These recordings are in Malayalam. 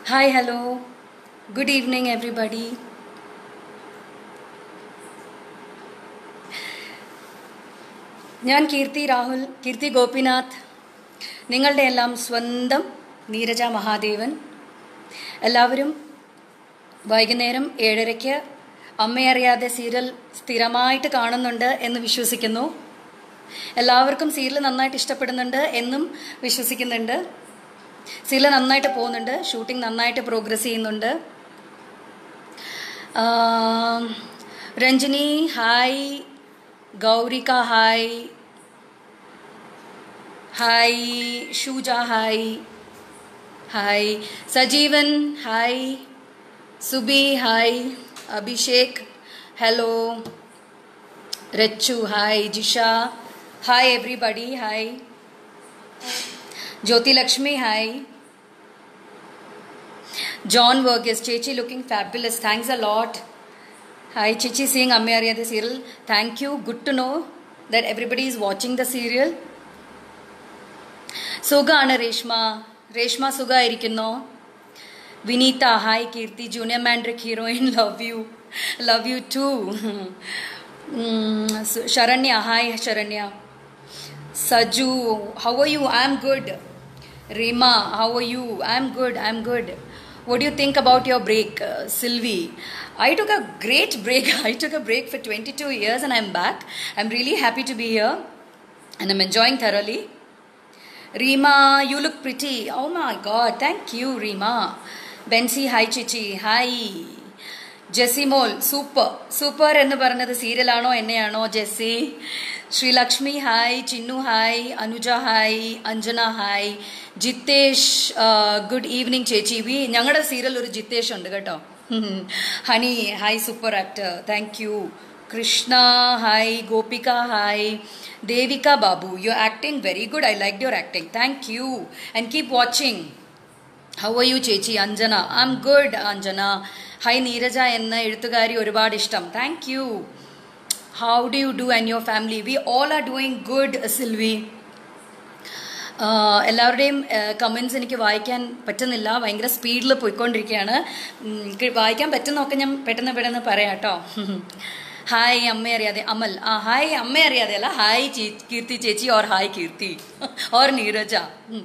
Hi, hello. Good evening, everybody. ഞാൻ കീർത്തി രാഹുൽ കീർത്തി ഗോപിനാഥ് നിങ്ങളുടെ എല്ലാം സ്വന്തം നീരജ മഹാദേവൻ എല്ലാവരും വൈകുന്നേരം ഏഴരയ്ക്ക് അമ്മയറിയാതെ സീരിയൽ സ്ഥിരമായിട്ട് കാണുന്നുണ്ട് എന്ന് വിശ്വസിക്കുന്നു എല്ലാവർക്കും സീരിയൽ നന്നായിട്ട് ഇഷ്ടപ്പെടുന്നുണ്ട് എന്നും വിശ്വസിക്കുന്നുണ്ട് സീരിയൽ നന്നായിട്ട് പോകുന്നുണ്ട് ഷൂട്ടിംഗ് നന്നായിട്ട് പ്രോഗ്രസ് ചെയ്യുന്നുണ്ട് ആം, Ranjini hi Gaurika hi hi Shuja hi hi Sajeevan hi Subi hi Abhishek hello Rachu hi Jisha hi everybody hi Jyothi Lakshmi hi John Varghese ചേച്ചി looking fabulous thanks a lot hi ചേച്ചി seeing Amma Ariyathe serial thank you good to know that everybody is watching the serial സുഖാണ് രേഷ്മ രേഷ്മ സുഖമായിരിക്കുന്നോ Vineetha hi Keerthi junior Mandrake heroine love you love you too Saranya hi Saranya Saju how are you I'm good Reema how are you I'm good I'm good what do you think about your break uh, sylvie i took a great break i took a break for 22 years and i'm back i'm really happy to be here and i'm enjoying thoroughly Rima, you look pretty. Oh my god, thank you, Rima. Bensi, hi Chichi, hi. Jesimol super super എന്ന് പറഞ്ഞത് സീരിയലാണോ എന്നെയാണോ Jessy Sreelakshmi hi Chinnu hi Anuja hi Anjana hi Jithesh good evening ചേച്ചി വി ഞങ്ങളുടെ സീരിയൽ ഒരു ജിത്തേഷ് ഉണ്ട് കേട്ടോ honey hi super actor thank you Krishna hi Gopika hi Devika Babu you acting very good I like your acting thank you and keep watching how are you ചേച്ചി Anjana I'm good Anjana hi Neeraja എന്ന എഴുത്തുകാരി ഒരുപാട് ഇഷ്ടം thank you how do you do and your family we all are doing good Silvi ആഹ് എല്ലാവരുടെയും കമൻസ് എനിക്ക് വായിക്കാൻ പറ്റുന്നില്ല ഭയങ്കര സ്പീഡിൽ പോയിക്കൊണ്ടിരിക്കുകയാണ് ഉം, എനിക്ക് വായിക്കാൻ പറ്റുന്നൊക്കെ ഞാൻ പെട്ടെന്ന് പെട്ടെന്ന് പറയാം കേട്ടോ ഹായ് അമ്മ അറിയാതെ അമൽ ആ ഹായ് അമ്മ അറിയാതെ അല്ല ഹായ് ചേ- കീർത്തി ചേച്ചി or hi Keerthi or Neeraja ഉം.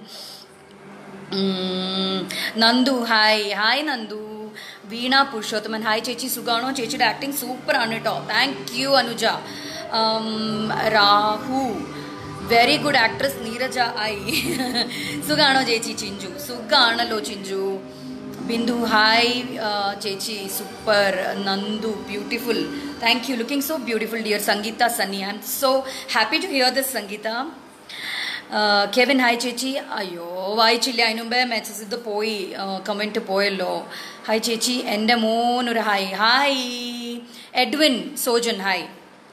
ഉം, Nandu hi hi Nandu Veena Purushothaman hi ചേച്ചി സുഖാണോ ചേച്ചിയുടെ ആക്ടിങ് സൂപ്പർ ആണ് കേട്ടോ താങ്ക് യു അനുജ ഉം, Rahu very good actress Neeraja I സുഖാണോ ചേച്ചി ചിഞ്ചു സുഖാണല്ലോ ചിഞ്ചു ബിന്ദു ഹായ് ആ, ചേച്ചി super Nandu beautiful thank you looking so beautiful dear Sangeetha Sunny I'm so happy to hear this Sangeetha Kevin hi ചേച്ചി അയ്യോ വായിച്ചില്ല അതിന് മുമ്പേ മെസ്സേജ് ഇത് പോയി കമൻറ്റ് പോയല്ലോ ഹായ് ചേച്ചി എൻ്റെ മോനൊരു hi hi Edwin Sojan hi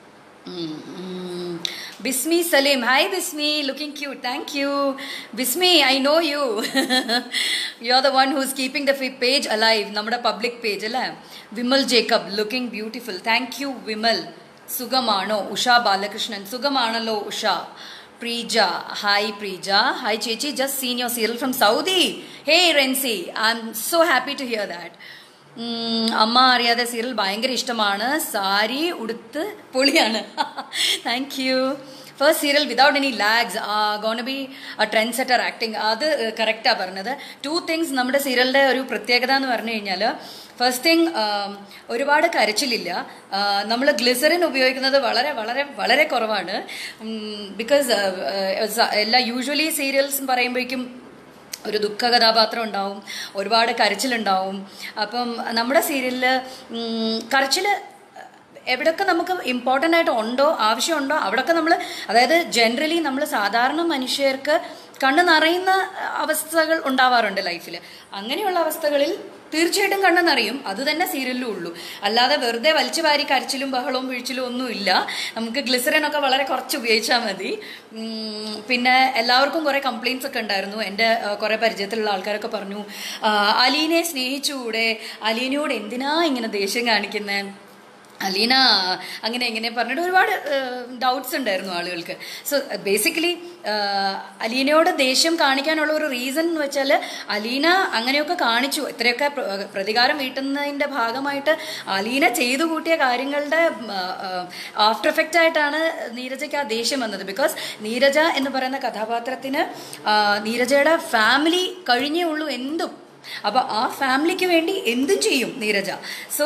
Bismi Saleem hi Bismi looking cute thank you Bismi I know you you are the one who's keeping the page alive നമ്മുടെ പബ്ലിക് പേജ് അല്ലേ Vimal Jacob looking beautiful thank you Vimal സുഖമാണോ ഉഷ ബാലകൃഷ്ണൻ സുഖമാണല്ലോ ഉഷ പ്രീജ ഹായ് പ്രീജ ഹായ് ചേച്ചി just seen your serial from Saudi hey Renzi I'm so happy to hear that Amma Ariyathe serial ഭയങ്കര ഇഷ്ടമാണ് സാരി ഉടുത്ത് പൊളിയാണ് thank you first serial without any lags gone be trendsetter acting അത് കറക്റ്റാണ് പറഞ്ഞത് ടു തിങ്സ് നമ്മുടെ സീരിയലിൻ്റെ ഒരു പ്രത്യേകത എന്ന് പറഞ്ഞു കഴിഞ്ഞാൽ ഫസ്റ്റ് തിങ് ഒരുപാട് കരച്ചിലില്ല നമ്മൾ ഗ്ലിസറിൻ ഉപയോഗിക്കുന്നത് വളരെ വളരെ വളരെ കുറവാണ് ബിക്കോസ് എല്ലാ യൂഷ്വലി സീരിയൽസ് പറയുമ്പോഴേക്കും ഒരു ദുഃഖ കഥാപാത്രം ഉണ്ടാവും ഒരുപാട് കരച്ചിലുണ്ടാവും അപ്പം നമ്മുടെ സീരിയലിൽ കരച്ചിൽ എവിടെയൊക്കെ നമുക്ക് ഇമ്പോർട്ടൻ്റ് ആയിട്ട് ഉണ്ടോ ആവശ്യമുണ്ടോ അവിടെയൊക്കെ നമ്മൾ അതായത് ജനറലി നമ്മൾ സാധാരണ മനുഷ്യർക്ക് കണ്ണ് നിറയുന്ന അവസ്ഥകൾ ഉണ്ടാവാറുണ്ട് ലൈഫിൽ അങ്ങനെയുള്ള അവസ്ഥകളിൽ തീർച്ചയായിട്ടും കണ്ണ് നിറയും അത് തന്നെ സീരിയലിലും ഉള്ളൂ അല്ലാതെ വെറുതെ വലിച്ചു വാരി കരച്ചിലും ബഹളവും വീഴ്ചിലും ഒന്നുമില്ല നമുക്ക് ഗ്ലിസറിൻ ഒക്കെ വളരെ കുറച്ച് ഉപയോഗിച്ചാൽ മതി ഉം, പിന്നെ എല്ലാവർക്കും കുറേ കംപ്ലയിൻസ് ഒക്കെ ഉണ്ടായിരുന്നു എൻ്റെ ആ, കുറേ പരിചയത്തിലുള്ള ആൾക്കാരൊക്കെ പറഞ്ഞു ആ, അലീനെ സ്നേഹിച്ചുകൂടെ അലീനയോട് എന്തിനാ ഇങ്ങനെ ദേഷ്യം കാണിക്കുന്നത് അലീന അങ്ങനെ എങ്ങനെ പറഞ്ഞിട്ട് ഒരുപാട് ഡൗട്ട്സ് ഉണ്ടായിരുന്നു ആളുകൾക്ക് സോ ബേസിക്കലി അലീനയോട് ദേഷ്യം കാണിക്കാനുള്ള ഒരു റീസൺ എന്ന് വെച്ചാൽ അലീന അങ്ങനെയൊക്കെ കാണിച്ചു ഇത്രയൊക്കെ പ്ര- പ്രതികാരം വീട്ടുന്നതിൻ്റെ ഭാഗമായിട്ട് അലീന ചെയ്തു കൂട്ടിയ കാര്യങ്ങളുടെ ആഫ്റ്റർ എഫക്റ്റ് ആയിട്ടാണ് നീരജയ്ക്ക് ആ ദേഷ്യം വന്നത് ബിക്കോസ് നീരജ എന്ന് പറയുന്ന കഥാപാത്രത്തിന് ആ, നീരജയുടെ ഫാമിലി കഴിഞ്ഞേ ഉള്ളൂ എന്തും അപ്പൊ ആ ഫാമിലിക്ക് വേണ്ടി എന്തും ചെയ്യും നീരജ സോ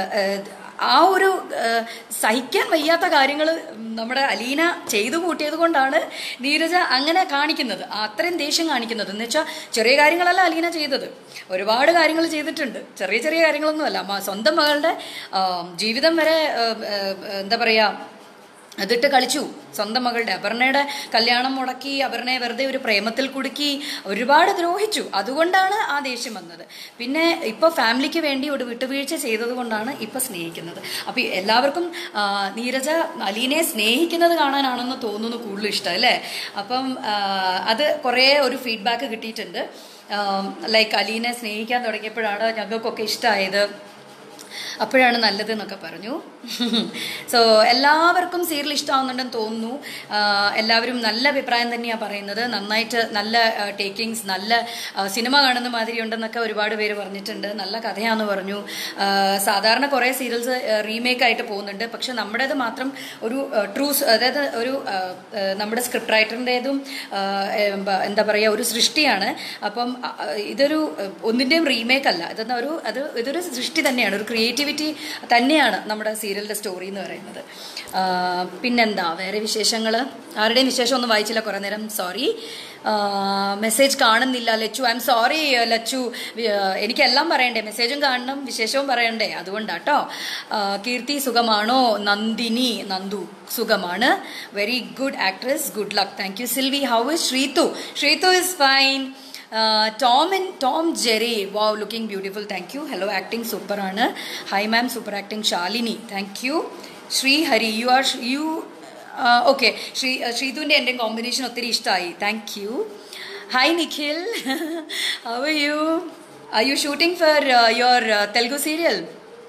ആ ഒരു ആ, സഹിക്കാൻ വയ്യാത്ത കാര്യങ്ങൾ നമ്മുടെ അലീന ചെയ്തു കൂട്ടിയത് കൊണ്ടാണ് നീരജ അങ്ങനെ കാണിക്കുന്നത് ആ അത്രയും ദേഷ്യം കാണിക്കുന്നത് എന്ന് വെച്ചാൽ ചെറിയ കാര്യങ്ങളല്ല അലീന ചെയ്തത് ഒരുപാട് കാര്യങ്ങൾ ചെയ്തിട്ടുണ്ട് ചെറിയ ചെറിയ കാര്യങ്ങളൊന്നുമല്ല മ- സ്വന്തം മകളുടെ ആ, ജീവിതം വരെ ആ, ആ, എന്താ പറയുക അതിട്ട് കളിച്ചു സ്വന്തം മകളുടെ അപർണയുടെ കല്യാണം മുടക്കി അപർണയെ വെറുതെ ഒരു പ്രേമത്തിൽ കുടുക്കി ഒരുപാട് ദ്രോഹിച്ചു അതുകൊണ്ടാണ് ആ ദേഷ്യം വന്നത് പിന്നെ ഇപ്പോൾ ഫാമിലിക്ക് വേണ്ടി ഒരു വിട്ടുവീഴ്ച ചെയ്തത് കൊണ്ടാണ് ഇപ്പോൾ സ്നേഹിക്കുന്നത് അപ്പോൾ എല്ലാവർക്കും ആ, നീരജ അലീനെ സ്നേഹിക്കുന്നത് കാണാനാണെന്ന് തോന്നുന്നു കൂടുതൽ ഇഷ്ടം അല്ലേ അപ്പം ആ, അത് കുറേ ഒരു ഫീഡ്ബാക്ക് കിട്ടിയിട്ടുണ്ട് ലൈക്ക് അലീനെ സ്നേഹിക്കാൻ തുടങ്ങിയപ്പോഴാണ് ഞങ്ങൾക്കൊക്കെ ഇഷ്ടമായത് അപ്പോഴാണ് നല്ലത് എന്നൊക്കെ പറഞ്ഞു സോ എല്ലാവർക്കും സീരിയൽ ഇഷ്ടമാവുന്നുണ്ടെന്ന് തോന്നുന്നു ആഹ് എല്ലാവരും നല്ല അഭിപ്രായം തന്നെയാണ് പറയുന്നത് നന്നായിട്ട് നല്ല ടേക്കിങ്സ് നല്ല ആഹ് സിനിമ കാണുന്ന മാതിരി ഉണ്ടെന്നൊക്കെ ഒരുപാട് പേര് പറഞ്ഞിട്ടുണ്ട് നല്ല കഥയാന്ന് പറഞ്ഞു ആഹ് സാധാരണ കുറേ സീരിയൽസ് റീമേക്ക് ആയിട്ട് പോകുന്നുണ്ട് പക്ഷെ നമ്മുടേത് മാത്രം ഒരു ട്രൂസ് അതായത് ഒരു ആഹ് ആഹ് നമ്മുടെ സ്ക്രിപ്റ്റ് റൈറ്ററിൻ്റെതും എന്താ പറയുക ഒരു സൃഷ്ടിയാണ് അപ്പം അഹ് ഇതൊരു അഹ് ഒന്നിൻ്റെയും റീമേക്ക് അല്ല ഇതെന്നാ ഒരു അത് ഇതൊരു സൃഷ്ടി തന്നെയാണ് ഒരു ക്രിയേറ്റിവിറ്റി തന്നെയാണ് നമ്മുടെ സീരിയലിൻ്റെ സ്റ്റോറി എന്ന് പറയുന്നത് ആ, പിന്നെന്താ വേറെ വിശേഷങ്ങൾ ആരുടെയും വിശേഷം ഒന്നും വായിച്ചില്ല കുറേ നേരം സോറി മെസ്സേജ് കാണുന്നില്ല Lachu I'm sorry Lachu വി- ആ, എനിക്കെല്ലാം പറയണ്ടേ മെസ്സേജും കാണണം വിശേഷവും പറയണ്ടേ അതുകൊണ്ടാട്ടോ ആ, കീർത്തി സുഖമാണോ നന്ദിനി നന്ദു സുഖമാണ് very good actress good luck thank you Silvi how is Sreethu Sreethu is fine Tom and Tom Jerry wow looking beautiful thank you hello acting super ആണ് hi ma'am super acting Shalini thank you Sree Hari you are you okay Sree ശ്രീതുവിൻ്റെ എൻ്റെ കോമ്പിനേഷൻ ഒത്തിരി ഇഷ്ടമായി thank you hi Nikhil how are you are you shooting for your Telugu serial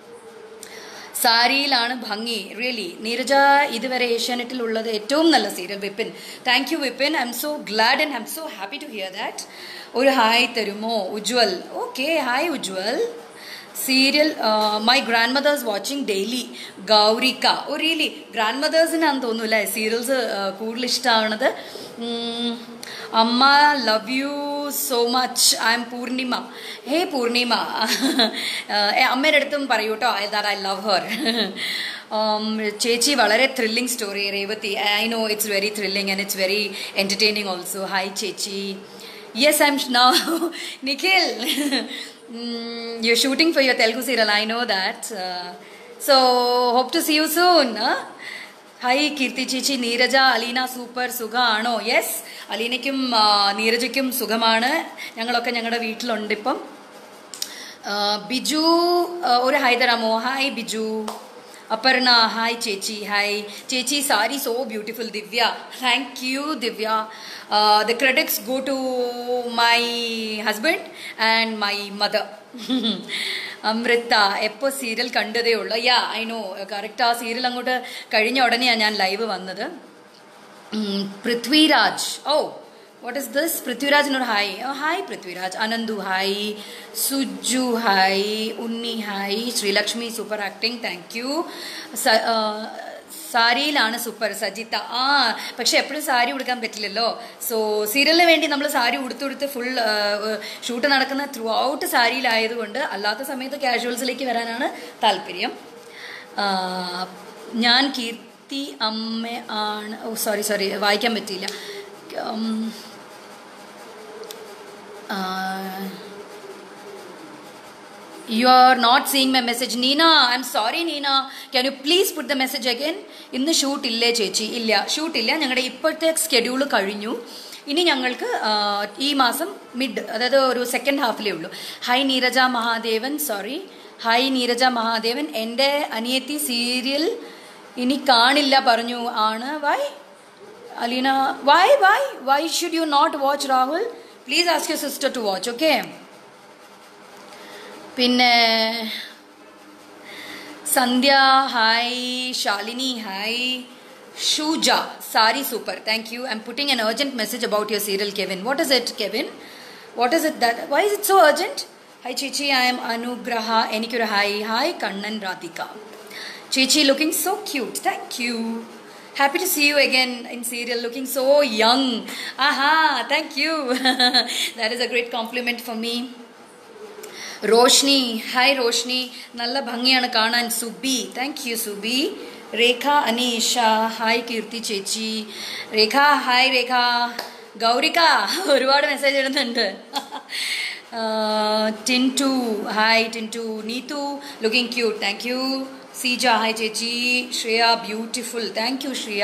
സാരിയിലാണ് ഭംഗി റിയലി നീരജ ഇതുവരെ ഏഷ്യാനെറ്റിൽ ഉള്ളത് ഏറ്റവും നല്ല serial Vipin thank you Vipin I'm so glad and I'm so happy to hear that ഒരു ഹായ് തരുമോ Ujwal okay hi Ujwal serial my grandmother's watching daily Gaurika oh really ഗ്രാൻഡ് മദേഴ്സിനാന്ന് തോന്നുന്നു സീരിയൽസ് കൂടുതൽ ഇഷ്ടമാണത് ഉം, അമ്മ love you so much I'm Poornima hey Poornima ഏ, അമ്മയുടെ അടുത്തും പറയൂ കേട്ടോ ദാറ്റ് ഐ ലവ് ഹർ ചേച്ചി വളരെ thrilling story Revathi I know it's very thrilling and it's very entertaining also hi ചേച്ചി yes I I'm now Nikhil you shooting for your Telugu serial I know that so hope to see you soon hi Keerthi ചേച്ചി നീരജ അലീന സൂപ്പർ സുഖമാണോ യെസ് അലീനയ്ക്കും ആ, നീരജയ്ക്കും സുഖമാണ് ഞങ്ങളൊക്കെ ഞങ്ങളുടെ വീട്ടിലുണ്ട് ഇപ്പം ആ, ബിജു ആ, ഒരു ഹായ് തരാമോ ഹായ് ബിജു അപർണ ഹായ് ചേച്ചി ഹായ് ചേച്ചി sari so beautiful Divya thank you Divya the credits go to my husband and my mother Amrutha എപ്പോൾ സീരിയൽ കണ്ടതേ ഉള്ളൂ യാ ഐ നോ കറക്റ്റ് ആ സീരിയൽ അങ്ങോട്ട് കഴിഞ്ഞ ഉടനെയാണ് ഞാൻ ലൈവ് വന്നത് ഉം, Prithviraj oh what is this പൃഥ്വിരാജിനൊരു hi oh hi Prithviraj Ananthu hi Suju hi Unni hi Sreelakshmi super acting thank you സാരിയിലാണ് സൂപ്പർ സജിത്ത ആ പക്ഷെ എപ്പോഴും സാരി ഉടുക്കാൻ പറ്റില്ലല്ലോ സോ സീരിയലിന് വേണ്ടി നമ്മൾ സാരി ഉടുത്തുടുത്ത് ഫുൾ ഷൂട്ട് നടക്കുന്ന ത്രൂ ഔട്ട് സാരിയിലായതുകൊണ്ട് അല്ലാത്ത സമയത്ത് കാഷ്വൽസിലേക്ക് വരാനാണ് താല്പര്യം ആ, ഞാൻ കീർത്തി അമ്മ ആണ് ഓ സോറി സോറി വായിക്കാൻ പറ്റിയില്ല ഉം, ആ, you are not seeing my message Neena I'm sorry Neena can you please put the message again ഇന്ന് ഷൂട്ട് ഇല്ലേ ചേച്ചി ഇല്ല ഷൂട്ട് ഇല്ല ഞങ്ങളുടെ ഇപ്പോഴത്തെ സ്കെഡ്യൂൾ കഴിഞ്ഞു ഇനി ഞങ്ങൾക്ക് ആ, ഈ മാസം മിഡ് അതായത് ഒരു സെക്കൻഡ് ഹാഫിലേ ഉള്ളൂ hi Neeraja Mahadevan sorry hi Neeraja Mahadevan എൻ്റെ അനിയത്തി സീരിയൽ ഇനി കാണില്ല പറഞ്ഞു ആണ് why Aleena why why why should you not watch Rahul please ask you sister to watch okay പിന്നെ Sandhya hi Shalini hi Shuja sari super thank you I'm putting an urgent message about your serial Kevin what is it Kevin what is it that why is it so urgent hi ചേച്ചി ഐ എം അനുഗ്രഹ എനിക്കൊരു ഹായ് ഹായ് കണ്ണൻ രാധിക ചേച്ചി looking so cute thank you happy to see you again in serial looking so young ആഹാ thank you that is a great compliment for me Roshni hi Roshni നല്ല ഭംഗിയാണ് കാണാൻ Subi thank you Subi Rekha Aneesha hi Keerthi ചേച്ചി രേഖ ഹായ് രേഖ ഗൗരിക ഒരുപാട് മെസ്സേജ് ഇടുന്നുണ്ട് Tintu hi Tintu Neethu looking cute thank you Seeja hi ചേച്ചി Shreya beautiful thank U Shreya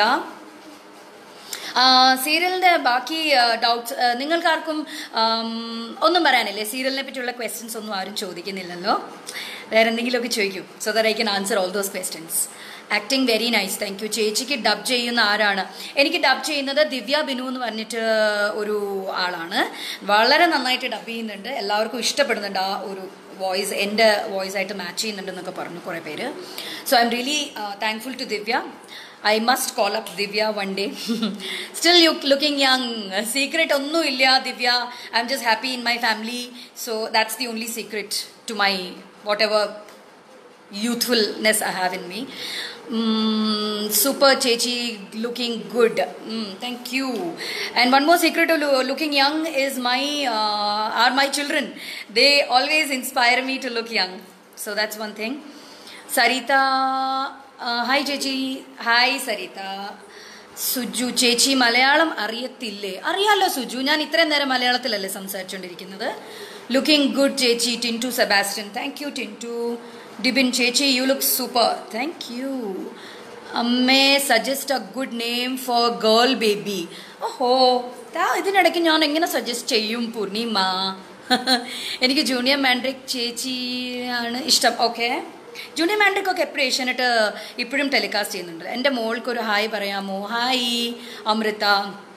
സീരിയലിൻ്റെ ബാക്കി ഡൗട്ട്സ് നിങ്ങൾക്കാർക്കും ആം, ഒന്നും പറയാനില്ലേ സീരിയലിനെ പറ്റിയുള്ള ക്വസ്റ്റ്യൻസ് ഒന്നും ആരും ചോദിക്കുന്നില്ലല്ലോ വേറെ എന്തെങ്കിലുമൊക്കെ ചോദിക്കും so there I can answer all those questions acting very nice thank you ചേച്ചിക്ക് ഡബ് ചെയ്യുന്ന ആരാണ് എനിക്ക് ഡബ് ചെയ്യുന്നത് ദിവ്യ ബിനു എന്ന് പറഞ്ഞിട്ട് ഒരു ആളാണ് വളരെ നന്നായിട്ട് ഡബ് ചെയ്യുന്നുണ്ട് എല്ലാവർക്കും ഇഷ്ടപ്പെടുന്നുണ്ട് ആ ഒരു വോയിസ് എൻ്റെ വോയിസ് ആയിട്ട് മാച്ച് ചെയ്യുന്നുണ്ടെന്നൊക്കെ പറഞ്ഞു കുറേ പേര് so I'm really thankful to Divya I must call up Divya one day still you looking young secret ഒന്നുമില്ല Divya I'm just happy in my family so that's the only secret to my whatever youthfulness I have in me. Mm, super Chechi looking good. Mm, thank you. And one more secret to lo- looking young is my uh, are my children. They always inspire me to look young. So that's one thing. Sarita, uh, hi Chechi. Hi Sarita. Suju ചേച്ചി മലയാളം അറിയത്തില്ലേ അറിയാലോ സുജു ഞാൻ ഇത്രയും നേരം മലയാളത്തിലല്ലേ സംസാരിച്ചുകൊണ്ടിരിക്കുന്നത് ലുക്കിംഗ് ഗുഡ് ചേച്ചി ടിൻറ്റു സെബാസ്റ്റ്യൻ താങ്ക് യു ടിൻറ്റു ഡിബിൻ ചേച്ചി you look super thank you അമ്മേ suggest a good name for girl baby ഓഹോ ദാ ഇതിനിടയ്ക്ക് ഞാൻ എങ്ങനെ സജസ്റ്റ് ചെയ്യും പൂർണിമ എനിക്ക് ജൂനിയർ മാൻഡ്രിക് ചേച്ചിയാണ് ഇഷ്ടം ഓക്കെ ജൂനിയർ മാൻഡ്രിക് ഒക്കെ എപ്പോഴും ഏഷ്യാനെറ്റ് ഇപ്പോഴും ടെലികാസ്റ്റ് ചെയ്യുന്നുണ്ട് എൻ്റെ മോൾക്കൊരു ഹായ് പറയാമോ hi Amrita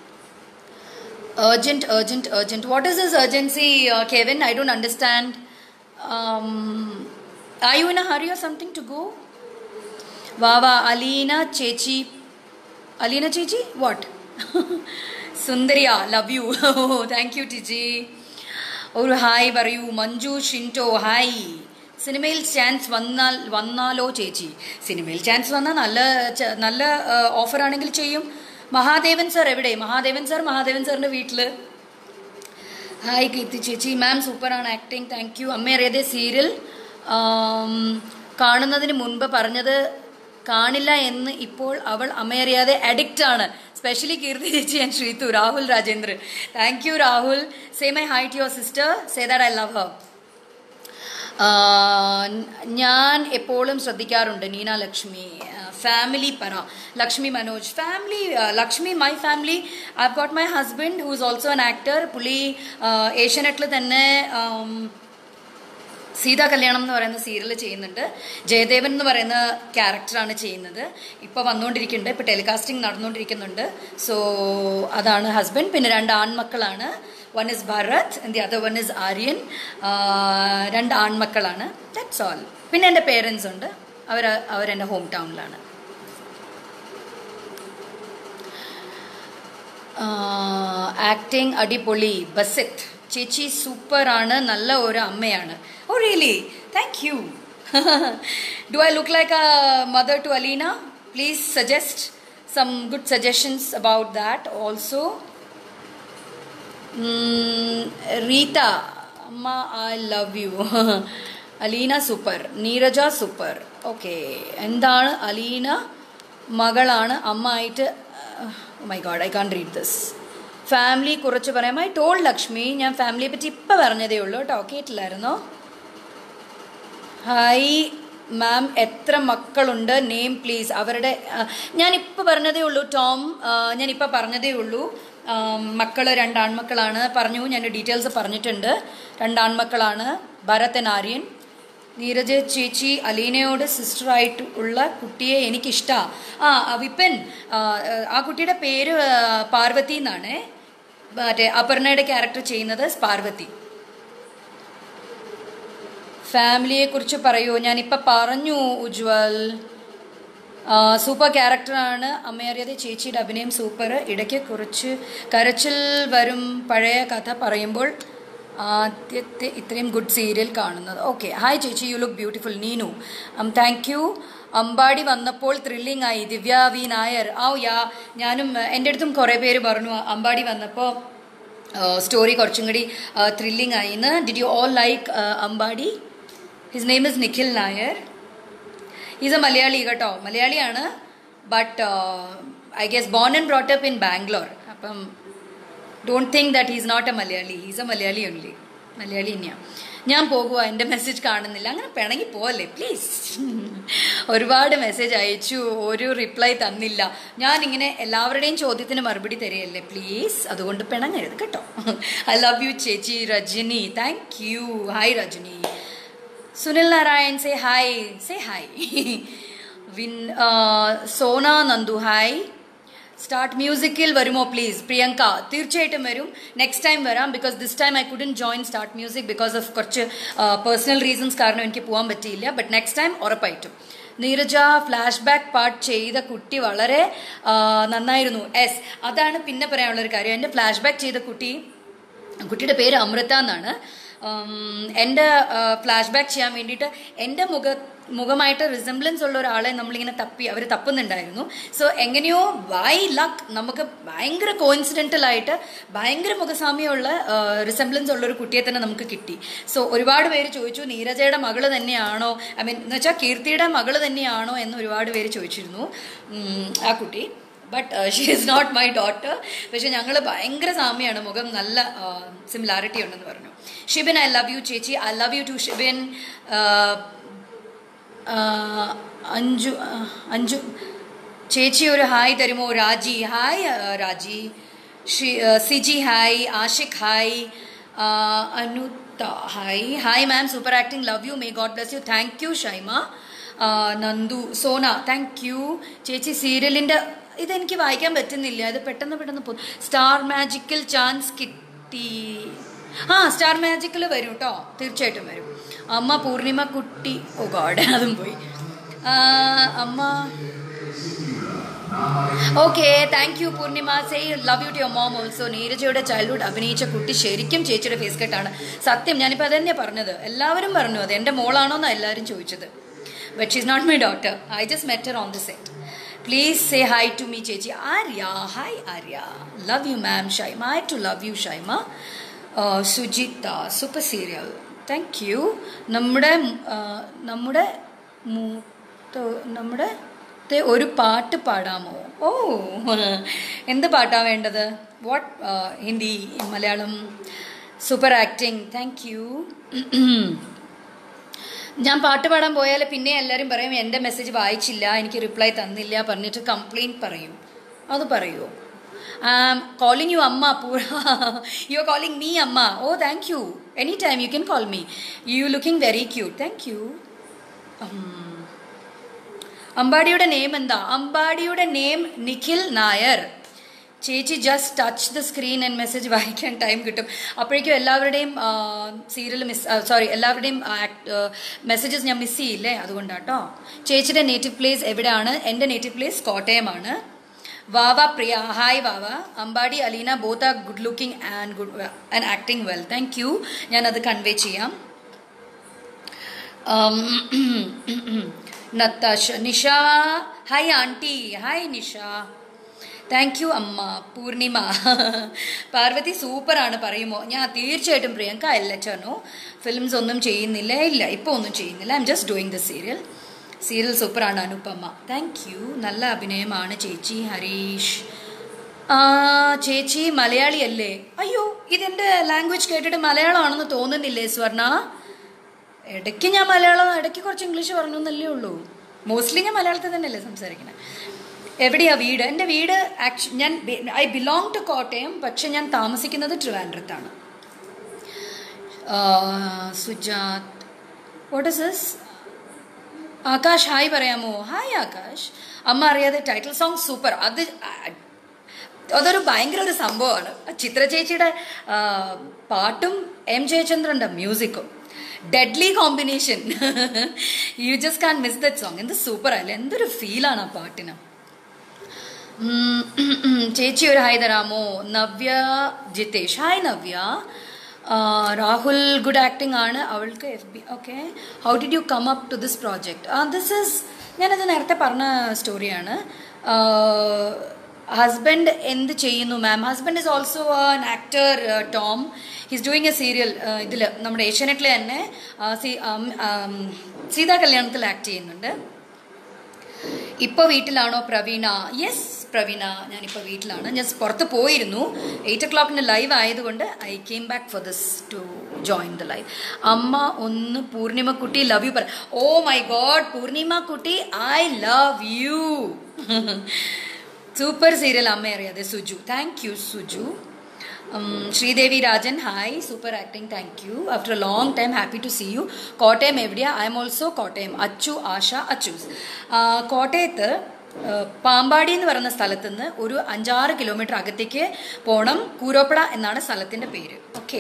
urgent urgent urgent what is this urgency uh, kevin i don't understand um, are you in a hurry or something to go വാവാ അലീന ചേച്ചി അലീന ചേച്ചി വാട്ട് സുന്ദരിയ love you thank you Tiji ഒരു ഹായ് പറയൂ മഞ്ജു ഷിൻറ്റോ ഹായ് സിനിമയിൽ ചാൻസ് വന്നാൽ വന്നാലോ ചേച്ചി സിനിമയിൽ ചാൻസ് വന്നാൽ നല്ല ച- നല്ല ഓഫർ ആണെങ്കിൽ ചെയ്യും മഹാദേവൻ സാർ എവിടെ മഹാദേവൻ സാർ മഹാദേവൻ സാറിൻ്റെ വീട്ടിൽ ഹായ് കീർത്തി ചേച്ചി മാം സൂപ്പറാണ് acting thank you Amma Ariyathe serial കാണുന്നതിന് മുൻപ് പറഞ്ഞത് കാണില്ല എന്ന് ഇപ്പോൾ അവൾ അമ്മയറിയാതെ അഡിക്റ്റ് ആണ് സ്പെഷ്യലി കീർത്തി ചേച്ചി and Sreethu Rahul Rajendran thank you Rahul say my hi to your sister say that I love her ഞാൻ എപ്പോഴും ശ്രദ്ധിക്കാറുണ്ട് നീന ലക്ഷ്മി ഫാമിലി പറ Lakshmi Manoj family Lakshmi my family I got my husband who is also an actor പുള്ളി ഏഷ്യാനെറ്റിൽ തന്നെ um, സീതാ കല്യാണം എന്ന് പറയുന്ന സീരിയൽ ചെയ്യുന്നുണ്ട് ജയദേവൻ എന്ന് പറയുന്ന ക്യാരക്ടറാണ് ചെയ്യുന്നത് ഇപ്പോൾ വന്നുകൊണ്ടിരിക്കുന്നുണ്ട് ഇപ്പോൾ ടെലികാസ്റ്റിംഗ് നടന്നുകൊണ്ടിരിക്കുന്നുണ്ട് സോ അതാണ് ഹസ്ബൻഡ് പിന്നെ രണ്ട് ആൺമക്കളാണ് one is Bharath the other one is Aryan രണ്ട് ആൺമക്കളാണ് ദാറ്റ്സ് ഓൾ പിന്നെ എൻ്റെ പേരൻസ് ഉണ്ട് അവർ അവരെൻ്റെ ഹോം ടൗണിലാണ് ആക്ടിങ് അടിപൊളി ബസിത്ത് ചേച്ചി സൂപ്പറാണ് നല്ല ഒരു അമ്മയാണ് oh really thank you do I look like a mother to Aleena please suggest some good suggestions about that also Reetha അമ്മ I love you Aleena super Neeraja super okay എന്താണ് അലീന മകളാണ് അമ്മ ആയിട്ട് my god I can read this family കുറച്ച് പറയാം ഐ ടോൾ ലക്ഷ്മി ഞാൻ ഫാമിലിയെ പറ്റി ഇപ്പം പറഞ്ഞതേ ഉള്ളൂ കേട്ടോ കേട്ടില്ലായിരുന്നോ ഹായ് മാം എത്ര മക്കളുണ്ട് നെയിം പ്ലീസ് അവരുടെ ഞാനിപ്പോൾ പറഞ്ഞതേ ഉള്ളൂ ടോം ഞാനിപ്പോൾ പറഞ്ഞതേ ഉള്ളൂ മക്കൾ രണ്ട് ആൺമക്കളാണ് പറഞ്ഞു ഞാൻ ഡീറ്റെയിൽസ് പറഞ്ഞിട്ടുണ്ട് രണ്ട് ആൺമക്കളാണ് ഭരതൻ ആര്യൻ നീരജ് ചേച്ചി അലീനയോട് സിസ്റ്ററായിട്ട് ഉള്ള കുട്ടിയെ എനിക്കിഷ്ടമാണ് ആ വിപ്പൻ ആ, ആ കുട്ടിയുടെ പേര് ആ, പാർവതി എന്നാണ് മറ്റേ അപർണയുടെ ക്യാരക്ടർ ചെയ്യുന്നത് പാർവതി ഫാമിലിയെക്കുറിച്ച് പറയൂ ഞാനിപ്പോൾ പറഞ്ഞു ഉജ്വൽ സൂപ്പർ ക്യാരക്ടറാണ് അമ്മയറിയാതെ ചേച്ചിയുടെ അഭിനയം സൂപ്പർ ഇടയ്ക്ക് കുറച്ച് കരച്ചിൽ വരും പഴയ കഥ പറയുമ്പോൾ ആദ്യത്തെ ഇത്രയും ഗുഡ് സീരിയൽ കാണുന്നത് ഓക്കെ ഹായ് ചേച്ചി you look beautiful Neenu thank you Ambadi വന്നപ്പോൾ ത്രില്ലിംഗ് ആയി ദിവ്യ വി നായർ ആ യാ ഞാനും uh, എൻ്റെ അടുത്തും കുറേ പേര് പറഞ്ഞു അമ്പാടി വന്നപ്പോൾ സ്റ്റോറി കുറച്ചും കൂടി ത്രില്ലിംഗ് ആയി എന്ന് did you all like Ambadi his name is Nikhil Nair is a Malayali കേട്ടോ മലയാളിയാണ് but I guess born and brought up in Bangalore അപ്പം don't think that is not a Malayali is a Malayali only Malayali തന്നെയാണ് ഞാൻ പോകുക എൻ്റെ മെസ്സേജ് കാണുന്നില്ല അങ്ങനെ പിണങ്ങി പോവല്ലേ പ്ലീസ് ഒരുപാട് മെസ്സേജ് അയച്ചു ഒരു റിപ്ലൈ തന്നില്ല ഞാൻ ഇങ്ങനെ എല്ലാവരുടെയും ചോദ്യത്തിന് മറുപടി തരികയല്ലേ പ്ലീസ് അതുകൊണ്ട് പിണങ്ങരുത് കേട്ടോ ഐ ലവ് യു ചേച്ചി Rajani thank you hi Rajani Sunil Narayan say hi say hi വിൻ സോന നന്ദു ഹായ് സ്റ്റാർട്ട് മ്യൂസിക്കിൽ വരുമോ പ്ലീസ് പ്രിയങ്ക തീർച്ചയായിട്ടും വരും നെക്സ്റ്റ് ടൈം വരാം because this time I couldn't join start music because of കുറച്ച് പേഴ്സണൽ റീസൺസ് കാരണം എനിക്ക് പോകാൻ പറ്റിയില്ല ബട്ട് നെക്സ്റ്റ് ടൈം ഉറപ്പായിട്ടും നീരജ ഫ്ലാഷ് ബാക്ക് പാർട്ട് ചെയ്ത കുട്ടി വളരെ ആ, നന്നായിരുന്നു എസ് അതാണ് പിന്നെ പറയാനുള്ളൊരു കാര്യം എൻ്റെ ഫ്ലാഷ് ബാക്ക് ചെയ്ത കുട്ടി കുട്ടിയുടെ പേര് അമൃത എന്നാണ് ഉം, എൻ്റെ ഫ്ലാഷ് ബാക്ക് ചെയ്യാൻ വേണ്ടിയിട്ട് എൻ്റെ മുഖ മുഖമായിട്ട് റിസംബ്ലൻസ് ഉള്ള ഒരാളെ നമ്മളിങ്ങനെ തപ്പി അവർ തപ്പുന്നുണ്ടായിരുന്നു സോ എങ്ങനെയോ ബൈ ലക്ക് നമുക്ക് ഭയങ്കര കോയിൻസിഡൻ്റൽ ആയിട്ട് ഭയങ്കര മുഖസാമ്യമുള്ള റിസംബ്ലൻസ് ഉള്ള ഒരു കുട്ടിയെ തന്നെ നമുക്ക് കിട്ടി സോ ഒരുപാട് പേര് ചോദിച്ചു നീരജയുടെ മകള് തന്നെയാണോ ഐ മീൻ എന്ന് വെച്ചാൽ കീർത്തിയുടെ മകള് തന്നെയാണോ എന്ന് ഒരുപാട് പേര് ചോദിച്ചിരുന്നു ഉം, ആ കുട്ടി but she is not my daughter പക്ഷെ ഞങ്ങൾ ഭയങ്കര സാമ്യമാണ് മുഖം നല്ല സിമിലാരിറ്റി ഉണ്ടെന്ന് പറഞ്ഞു ഷിബിൻ ഐ ലവ് യു ചേച്ചി I love you too Shibin Anju ആ, അഞ്ചു ചേച്ചി ഒരു ഹായ് തരുമോ രാജി ഹായ് ആ, രാജി ഷി ആ, സിജി ഹായ് ആഷിഖ് ഹായ് ആ, അനുത്ത hi hi ma'am super acting love you may god bless you thank you Shaima ആ, നന്ദു സോന താങ്ക് യു ചേച്ചി സീരിയലിൻ്റെ ഇതെനിക്ക് വായിക്കാൻ പറ്റുന്നില്ല ഇത് പെട്ടെന്ന് പെട്ടെന്ന് പോകും സ്റ്റാർ മാജിക്കൽ ചാൻസ് കിട്ടി ആ സ്റ്റാർ മാജിക്കിൽ വരും കേട്ടോ തീർച്ചയായിട്ടും വരും അമ്മ പൂർണിമ കുട്ടി ഓ ഗോഡ് അതും പോയി ആ, അമ്മ okay thank you Poornima say love you to your mom also നീരജയുടെ ചൈൽഡ്ഹുഡ് അഭിനയിച്ച കുട്ടി ശരിക്കും ചേച്ചിയുടെ ഫേസ് കട്ടാണ് സത്യം ഞാനിപ്പോൾ അതന്നെ പറഞ്ഞത് എല്ലാവരും പറഞ്ഞു അത് എൻ്റെ മോളാണോ എന്നാണ് എല്ലാവരും ചോദിച്ചത് but she's not my daughter I just met her on the set please say hi to me ചേച്ചി Arya hi Arya love you ma'am Shaima I too love you Shaima Sujitha super serial thank you നമ്മുടെ ആ, നമ്മുടെ മൂത്ത നമ്മുടെ ത്തെ ഒരു പാട്ട് പാടാമോ ഓ എന്ത് പാട്ടാ വേണ്ടത് what Hindi Malayalam super acting thank you ഞാൻ പാട്ട് പാടാൻ പോയാൽ പിന്നെ എല്ലാവരും പറയും എൻ്റെ മെസ്സേജ് വായിച്ചില്ല എനിക്ക് റിപ്ലൈ തന്നില്ല പറഞ്ഞിട്ട് കംപ്ലൈൻറ്റ് പറയും അത് പറയുമോ കോളിംഗ് യു അമ്മ poor you are calling me അമ്മ oh thank you any time you can call me you looking very cute thank you അമ്പാടിയുടെ നെയിം എന്താ അമ്പാടിയുടെ നെയിം നിഖിൽ നായർ ചേച്ചി just touch the screen and message വായിക്കാൻ ടൈം കിട്ടും അപ്പോഴേക്കും എല്ലാവരുടെയും സീരിയൽ മിസ് സോറി എല്ലാവരുടെയും മെസ്സേജസ് ഞാൻ മിസ് ചെയ്യില്ലേ അതുകൊണ്ടാട്ടോ ചേച്ചിയുടെ നേറ്റീവ് പ്ലേസ് എവിടെയാണ് എൻ്റെ നേറ്റീവ് പ്ലേസ് കോട്ടയമാണ് വാവ പ്രിയ ഹായ് വാവ Ambadi Aleena both are good looking and good and acting well thank you ഞാനത് കൺവേ ചെയ്യാം Natasha Nisha hi aunty hi Nisha thank you അമ്മ പൂർണിമ പാർവതി സൂപ്പറാണ് പറയുമോ ഞാൻ തീർച്ചയായിട്ടും Priyanka I let no films ഒന്നും ചെയ്യുന്നില്ല ഇല്ല ഇപ്പോൾ ഒന്നും ചെയ്യുന്നില്ല I'm just doing the serial serial സൂപ്പറാണ് അനുപമ താങ്ക് യു നല്ല അഭിനയമാണ് ചേച്ചി ഹരീഷ് ആ ചേച്ചി മലയാളിയല്ലേ അയ്യോ ഇതെൻ്റെ ലാംഗ്വേജ് കേട്ടിട്ട് മലയാളമാണെന്ന് തോന്നുന്നില്ലേ സ്വർണ ഇടയ്ക്ക് ഞാൻ മലയാളം ഇടയ്ക്ക് കുറച്ച് ഇംഗ്ലീഷ് പറഞ്ഞു എന്നല്ലേ ഉള്ളൂ മോസ്റ്റ്ലി ഞാൻ മലയാളത്തിൽ തന്നെയല്ലേ സംസാരിക്കണേ എവിടെയാ വീട് എൻ്റെ വീട് ആക്ച്വ ഞാൻ ഐ ബിലോങ് ടു കോട്ടയം പക്ഷെ ഞാൻ താമസിക്കുന്നത് ട്രിവാൻഡ്രത്താണ് Sujath what is this Akash hi പറയാമോ hi Akash Amma Ariyathe title song super അത് അതൊരു ഭയങ്കര ഒരു സംഭവമാണ് ചിത്ര ചേച്ചിയുടെ പാട്ടും എം ജയചന്ദ്രൻ്റെ മ്യൂസിക്കും deadly combination you just can miss that song എന്ത് സൂപ്പർ ആയില്ലേ എന്തൊരു ഫീലാണ് ആ പാട്ടിന് ഉം, ചേച്ചി ഒരു ഹായ് തരാമോ നവ്യ ജിതേഷ് ഹായ് നവ്യ ആ, രാഹുൽ ഗുഡ് ആക്ടിംഗ് ആണ് അവൾക്ക് F B okay how did you come up to this project this is ഞാനത് നേരത്തെ പറഞ്ഞ സ്റ്റോറിയാണ് ഹസ്ബൻഡ് എന്ത് ചെയ്യുന്നു ma'am husband is also an actor Tom his doing a serial ഇതിൽ നമ്മുടെ ഏഷ്യാനെറ്റിൽ തന്നെ ആ, സീ- ആം, ആം, സീതാ കല്യാണത്തിൽ ആക്ട് ചെയ്യുന്നുണ്ട് ഇപ്പോൾ വീട്ടിലാണോ പ്രവീണ യെസ് പ്രവീണ ഞാനിപ്പോൾ വീട്ടിലാണ് ഞാൻ പുറത്ത് പോയിരുന്നു എയ്റ്റ് ഒ ക്ലോക്കിന് ലൈവ് ആയതുകൊണ്ട് I came back for this to join the live അമ്മ ഒന്ന് പൂർണിമ കുട്ടി ലവ് യു പറ ഓ മൈ ഗോഡ് പൂർണിമ കുട്ടി I love you super serial Amma Ariyathe Suju thank you Suju Um, Sreedevi Rajan hi super acting thank you after a long time happy to see you Kottayam എവിടെയാ I'm also Kottayam Achu Asha Achus ആ, കോട്ടയത്ത് ആ, പാമ്പാടി എന്ന് പറയുന്ന സ്ഥലത്ത് നിന്ന് ഒരു അഞ്ചാറ് കിലോമീറ്റർ അകത്തേക്ക് പോണം കൂരോപ്പട എന്നാണ് സ്ഥലത്തിൻ്റെ പേര് ഓക്കെ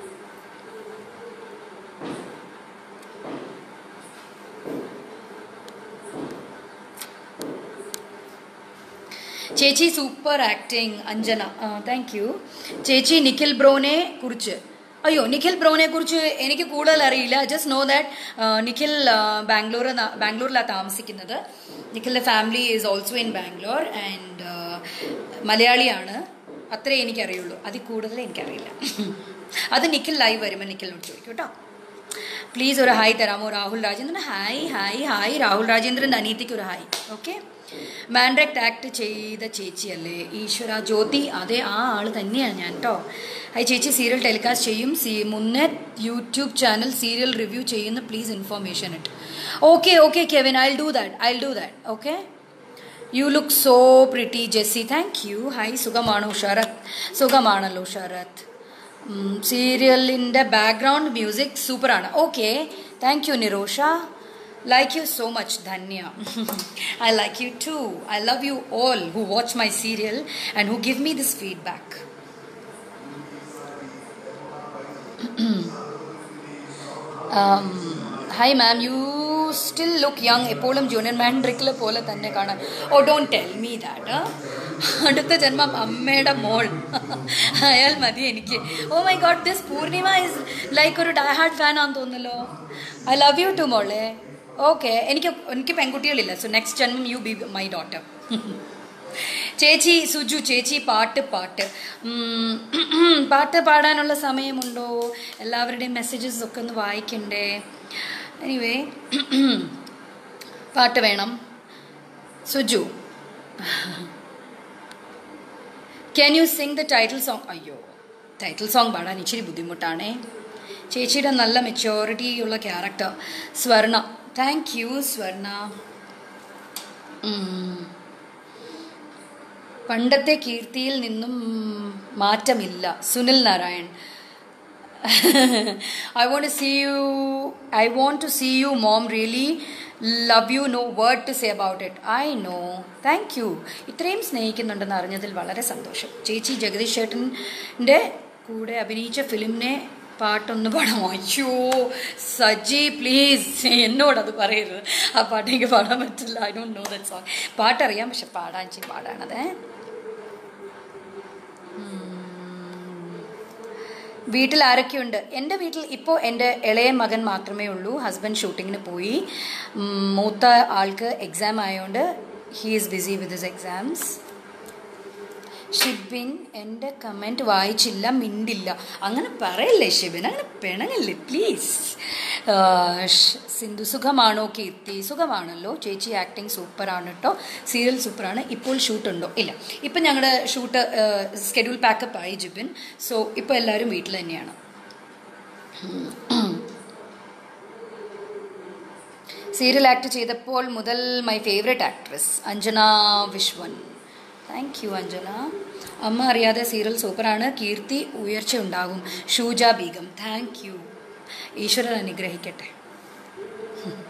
ചേച്ചി super acting Anjana thank you ചേച്ചി നിഖിൽ ബ്രോനെ കുറിച്ച് അയ്യോ നിഖിൽ ബ്രോനെ കുറിച്ച് എനിക്ക് കൂടുതൽ അറിയില്ല just know that Nikhil Bangalore ബാംഗ്ലൂരിലാണ് താമസിക്കുന്നത് നിഖിലിൻ്റെ family is also in Bangalore and മലയാളിയാണ് അത്രേ എനിക്കറിയുള്ളൂ അതിൽ കൂടുതൽ എനിക്കറിയില്ല അത് നിഖിൽ ലൈവ് വരുമ്പോൾ നിഖിലിനോട് ചോദിക്കും കേട്ടോ പ്ലീസ് ഒരു ഹായ് തരാമോ Rahul Rajendran hi hi hi Rahul രാജേന്ദ്രൻ്റെ അനീതിക്ക് ഒരു ഹായ് ഓക്കെ മാൻഡ്രക്ട് ആക്ട് ചെയ്ത ചേച്ചിയല്ലേ ഈശ്വര ജ്യോതി അതെ ആ ആൾ തന്നെയാണ് ഞാൻ കേട്ടോ ഹായ് ചേച്ചി സീരിയൽ ടെലികാസ്റ്റ് ചെയ്യും സീ മുന്നേ യൂട്യൂബ് ചാനൽ സീരിയൽ റിവ്യൂ ചെയ്യുന്ന പ്ലീസ് ഇൻഫോർമേഷൻ ഇട്ട് okay okay Kevin I do that I do that okay you look so pretty Jessy thank you hi സുഖമാണോ ശരത് സുഖമാണല്ലോ ശരത് സീരിയലിൻ്റെ ബാക്ക്ഗ്രൗണ്ട് മ്യൂസിക് സൂപ്പറാണ് okay thank you Nirosha like you so much Dhanya I like you too I love you all who watch my serial and who give me this feedback hi ma'am you still look young എപ്പോഴും ജൂനിയർ മാൻഡ്രിക്കിലെ പോലെ തന്നെ കാണാൻ oh don't tell me that അടുത്ത ജന്മം അമ്മയുടെ മോൾ അയാൾ മതി എനിക്ക് oh my god this Poornima is like ഒരു ഡയഹാർഡ് ഫാൻ ആണെന്ന് തോന്നുന്നല്ലോ ഐ ലവ് യു ടു മോളെ ഓക്കെ എനിക്ക് എനിക്ക് പെൺകുട്ടികളില്ല സോ നെക്സ്റ്റ് ജന്മം യു ബി മൈ ഡോട്ടർ ചേച്ചി സുജു ചേച്ചി പാട്ട് പാട്ട് ഉം, പാട്ട് പാടാനുള്ള സമയമുണ്ടോ എല്ലാവരുടെയും മെസ്സേജസ് ഒക്കെ ഒന്ന് വായിക്കണ്ടേ എനിവേ പാട്ട് വേണം Suju can you sing the title song അയ്യോ ടൈറ്റിൽ സോങ് പാടാൻ ഇച്ചിരി ബുദ്ധിമുട്ടാണേ ചേച്ചിയുടെ നല്ല മെച്ചോറിറ്റി ഉള്ള ക്യാരക്ടർ സ്വർണ താങ്ക് യു സ്വർണ ഉം. പണ്ടത്തെ കീർത്തിയിൽ നിന്നും മാറ്റമില്ല Sunil Narayan I want see you I want to see you mom really love you no word to say about it I know thank you ഇത്രയും സ്നേഹിക്കുന്നുണ്ടെന്ന് അറിഞ്ഞതിൽ വളരെ സന്തോഷം ചേച്ചി ജഗദീഷ് ചേട്ടൻ്റെ കൂടെ അഭിനയിച്ച ഫിലിമിനെ പാട്ടൊന്ന് പാടാമോ അയ്യോ സജി പ്ലീസ് എന്നോടത് പറയരുത് ആ പാട്ട് എനിക്ക് പാടാൻ പറ്റില്ല I don't know that song പാട്ടറിയാം പക്ഷെ പാടാൻ ചെയ്യും പാടാണതേ വീട്ടിൽ ആരൊക്കെയുണ്ട് എൻ്റെ വീട്ടിൽ ഇപ്പോൾ എൻ്റെ ഇളയ മകൻ മാത്രമേ ഉള്ളൂ ഹസ്ബൻഡ് ഷൂട്ടിങ്ങിന് പോയി ഉം, മൂത്ത ആൾക്ക് എക്സാം ആയതുകൊണ്ട് he is busy with his exams Shibin എൻ്റെ കമൻറ്റ് വായിച്ചില്ല മിണ്ടില്ല അങ്ങനെ പറയല്ലേ ഷിബിൻ അങ്ങനെ പിണങ്ങല്ലേ പ്ലീസ് സിന്ധു സുഖമാണോ കീർത്തി സുഖമാണല്ലോ ചേച്ചി ആക്ടിങ് സൂപ്പറാണ് കേട്ടോ സീരിയൽ സൂപ്പറാണ് ഇപ്പോൾ ഷൂട്ടുണ്ടോ ഇല്ല ഇപ്പം ഞങ്ങളുടെ ഷൂട്ട് സ്കെഡ്യൂൾ പാക്കപ്പ് ആയി ജിബിൻ സോ ഇപ്പോൾ എല്ലാവരും വീട്ടിൽ തന്നെയാണ് സീരിയൽ ആക്ട് ചെയ്തപ്പോൾ മുതൽ my favourite actress Anjana Viswan thank you Anjana Amma Ariyathe serial സൂപ്പറാണ് കീർത്തി ഉയർച്ച ഉണ്ടാകും ഷൂജ ബീഗം താങ്ക് യു ഈശ്വരൻ അനുഗ്രഹിക്കട്ടെ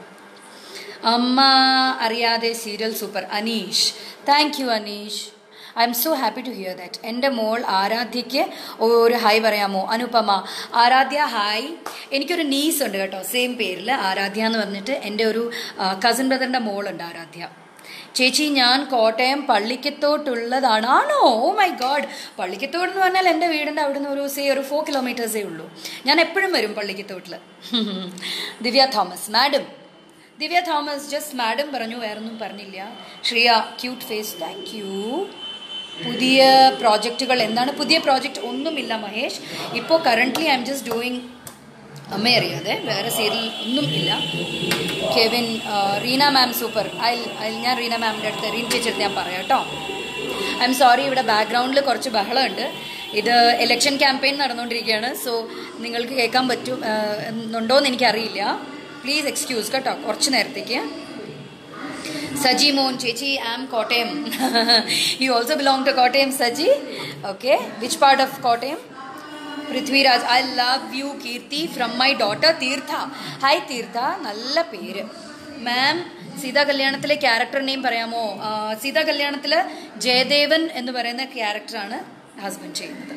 Amma Ariyathe serial super Aneesh thank you Aneesh I'm so happy to hear that എൻ്റെ മോൾ ആരാധ്യയ്ക്ക് ഒരു ഹായ് പറയാമോ അനുപമ ആരാധ്യ ഹായ് എനിക്കൊരു നീസ് ഉണ്ട് കേട്ടോ സെയിം പേരിൽ ആരാധ്യ എന്ന് പറഞ്ഞിട്ട് എൻ്റെ ഒരു കസിൻ ബ്രദറിൻ്റെ മോളുണ്ട് ആരാധ്യ ചേച്ചി ഞാൻ കോട്ടയം പള്ളിക്കത്തോട്ടുള്ളതാണ് ആണോ ഓ മൈ ഗോഡ് പള്ളിക്കത്തോട് എന്ന് പറഞ്ഞാൽ എൻ്റെ വീടിൻ്റെ അവിടുന്ന് ഒരു സേ ഒരു ഫോർ കിലോമീറ്റേഴ്സേ ഉള്ളൂ ഞാൻ എപ്പോഴും വരും പള്ളിക്കത്തോട്ടിൽ Divya Thomas madam Divya Thomas just madam പറഞ്ഞു വേറൊന്നും പറഞ്ഞില്ല Shriya cute face thank you പുതിയ പ്രോജക്റ്റുകൾ എന്താണ് പുതിയ പ്രോജക്റ്റ് ഒന്നുമില്ല മഹേഷ് ഇപ്പോൾ currently I I'm just doing Amma Ariyathe വേറെ സീരിയൽ ഒന്നും ഇല്ല കെവിൻ ആ, Reena ma'am super I I ഞാൻ റീന മാമിൻ്റെ അടുത്ത് റീൻ ചേച്ചി ഞാൻ പറയാം കേട്ടോ ഐ എം സോറി ഇവിടെ ബാക്ക്ഗ്രൗണ്ടിൽ കുറച്ച് ബഹളമുണ്ട് ഇത് ഇലക്ഷൻ ക്യാമ്പയിൻ നടന്നുകൊണ്ടിരിക്കുകയാണ് സോ നിങ്ങൾക്ക് കേൾക്കാൻ പറ്റും ആ, എന്നുണ്ടോയെന്ന് എനിക്കറിയില്ല പ്ലീസ് എക്സ്ക്യൂസ് കേട്ടോ കുറച്ച് നേരത്തേക്ക് സജി മോൻ ചേച്ചി am Kottayam you also belong to Kottayam Saji okay which part of Kottayam Prithviraj I love you Keerthi from my daughter Theertha hi Theertha നല്ല പേര് മാം സീതാ കല്യാണത്തിലെ ക്യാരക്ടർ നെയിം പറയാമോ ആ, സീതാ കല്യാണത്തിൽ ജയദേവൻ എന്ന് പറയുന്ന ക്യാരക്ടറാണ് ഹസ്ബൻഡ് ചെയ്യുന്നത്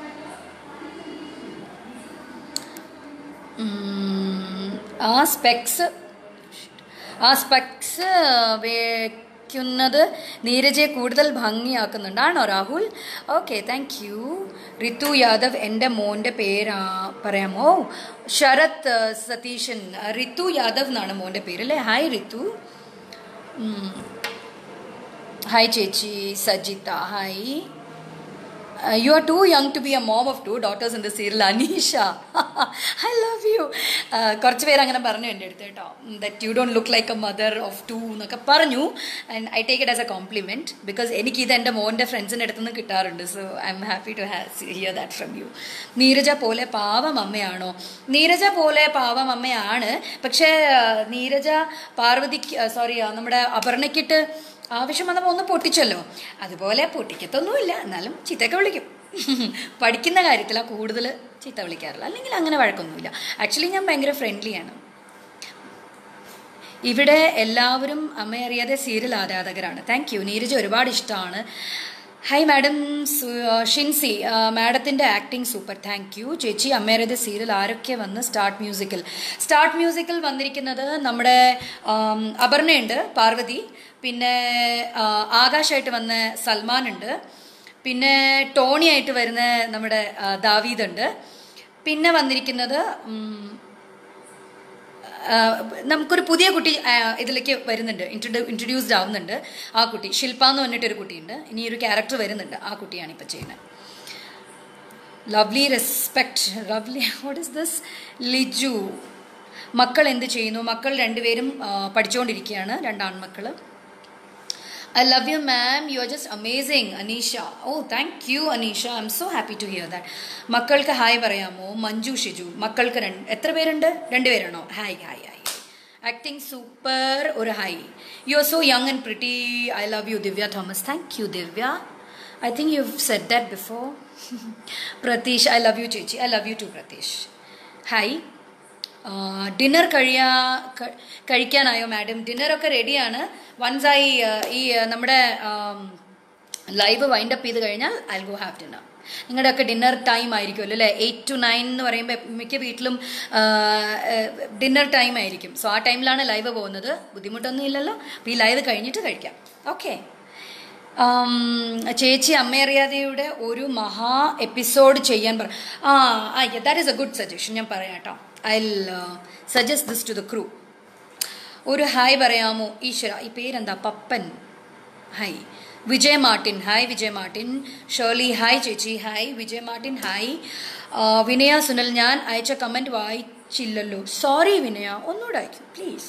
ഉം, ആ സ്പെക്സ് ആ സ്പെക്സ് വെക്കുന്നത് നീരജയെ കൂടുതൽ ഭംഗിയാക്കുന്നുണ്ട് ആണോ Rahul okay thank you Rithu Yadav എൻ്റെ മോൻ്റെ പേരാ പറയാമോ ശരത് ആ, സതീശൻ ആ, റിതു യാദവ് എന്നാണ് മോൻ്റെ പേര് അല്ലേ ഹായ് റിതു ഉം. ഹായ് ചേച്ചി Sajitha hi you are too young to be a mom of two daughters in the serial Aneesha I love you കുറച്ച് പേര് അങ്ങനെ പറഞ്ഞു എൻ്റെ അടുത്ത് കേട്ടോ that you don't look like a mother of two എന്നൊക്കെ പറഞ്ഞു and I take it as a compliment because എനിക്ക് ഇത് എൻ്റെ മോൻ്റെ ഫ്രണ്ട്സിൻ്റെ അടുത്ത് നിന്ന് കിട്ടാറുണ്ട് so I'm happy to have hear that from you Neeraja പോലെ പാവം അമ്മയാണോ നീരജ പോലെ പാവം അമ്മയാണ് പക്ഷേ ആ, നീരജ പാർവതിക്ക് സോറി നമ്മുടെ അപർണയ്ക്കിട്ട് ആവശ്യം വന്നപ്പോൾ ഒന്ന് പൊട്ടിച്ചല്ലോ അതുപോലെ പൊട്ടിക്കത്തൊന്നുമില്ല എന്നാലും ചീത്തയൊക്കെ വിളിക്കും പഠിക്കുന്ന കാര്യത്തിലാണ് കൂടുതൽ ചീത്ത വിളിക്കാറില്ല അല്ലെങ്കിൽ അങ്ങനെ വഴക്കൊന്നുമില്ല ആക്ച്വലി ഞാൻ ഭയങ്കര ഫ്രണ്ട്ലിയാണ് ഇവിടെ എല്ലാവരും അമ്മയറിയാതെ സീരിയൽ ആരാധകരാണ് താങ്ക് യു നീരജ് ഒരുപാട് ഇഷ്ടമാണ് ഹായ് മാഡം ഷിൻസി മാഡത്തിൻ്റെ ആക്ടിങ് സൂപ്പർ താങ്ക് യു ചേച്ചി അമ്മയറിയാതെ സീരിയൽ ആരൊക്കെ വന്ന് സ്റ്റാർട്ട് മ്യൂസിക്കൽ സ്റ്റാർട്ട് മ്യൂസിക്കൽ വന്നിരിക്കുന്നത് നമ്മുടെ ആം, അപർണയുണ്ട് പാർവതി പിന്നെ ആ, ആകാശായിട്ട് വന്ന സൽമാൻ ഉണ്ട് പിന്നെ ടോണി ആയിട്ട് വരുന്ന നമ്മുടെ ആ, ദാവീദ് ഉണ്ട് പിന്നെ വന്നിരിക്കുന്നത് ഉം, ആ, നമുക്കൊരു പുതിയ കുട്ടി ആ, ഇതിലേക്ക് വരുന്നുണ്ട് ഇൻട്രഡ്യൂ ഇൻട്രൊഡ്യൂസ്ഡ് ആവുന്നുണ്ട് ആ കുട്ടി ശില്പ എന്ന് പറഞ്ഞിട്ടൊരു കുട്ടിയുണ്ട് ഇനി ഒരു ക്യാരക്ടർ വരുന്നുണ്ട് ആ കുട്ടിയാണ് ഇപ്പോൾ ചെയ്യുന്നത് lovely respect lovely what is this Liju മക്കൾ എന്ത് ചെയ്യുന്നു മക്കൾ രണ്ടുപേരും ആ, പഠിച്ചുകൊണ്ടിരിക്കുകയാണ് രണ്ടാൺമക്കൾ I love you ma'am you are just amazing Aneesha oh thank you Aneesha I'm so happy to hear that മക്കൾക്ക് ഹായ് പറയാമോ മഞ്ജു ഷിജു മക്കൾക്ക് രണ്ട് എത്ര പേരുണ്ട് രണ്ടുപേരാണോ hi hi hi acting super ഒരു hi you are so young and pretty I love you Divya Thomas thank you Divya I think you said that before Pratheesh I love you ചേച്ചി I love you too Pratheesh hi dinner കഴിയാ ക- കഴിക്കാനായോ മാഡം ഡിന്നറൊക്കെ റെഡിയാണ് വൺസ് ഐ ഈ ആ, നമ്മുടെ ലൈവ് വൈൻഡ് അപ്പ് ചെയ്ത് കഴിഞ്ഞാൽ ഐ ഗോ ഹാവ് ഡിന്നർ നിങ്ങളുടെയൊക്കെ ഡിന്നർ ടൈം ആയിരിക്കുമല്ലോ അല്ലേ എയ്റ്റ് ടു നയൻ എന്ന് പറയുമ്പോൾ മിക്ക വീട്ടിലും ഡിന്നർ ടൈം ആയിരിക്കും സോ ആ ടൈമിലാണ് ലൈവ് പോകുന്നത് ബുദ്ധിമുട്ടൊന്നും ഇല്ലല്ലോ അപ്പോൾ ഈ ലൈവ് കഴിഞ്ഞിട്ട് കഴിക്കാം ഓക്കെ ആം, ചേച്ചി അമ്മയറിയാതെയുടെ ഒരു മഹാ എപ്പിസോഡ് ചെയ്യാൻ പറ ആ ആ that is a good suggestion ഞാൻ പറയാം കേട്ടോ I suggest this to the crew ഒരു ഹായ് പറയാമോ ഈശ്വര ഈ പേരെന്താ Pappan hi Vijay Martin hi Vijay Martin Shirley hi ചേച്ചി ഹായ് വിജയ് മാർട്ടിൻ ഹായ് ആ, വിനയ സുനൽ ഞാൻ അയച്ച കമൻറ്റ് വായിച്ചില്ലല്ലോ സോറി വിനയ ഒന്നുകൂടെ അയക്കും പ്ലീസ്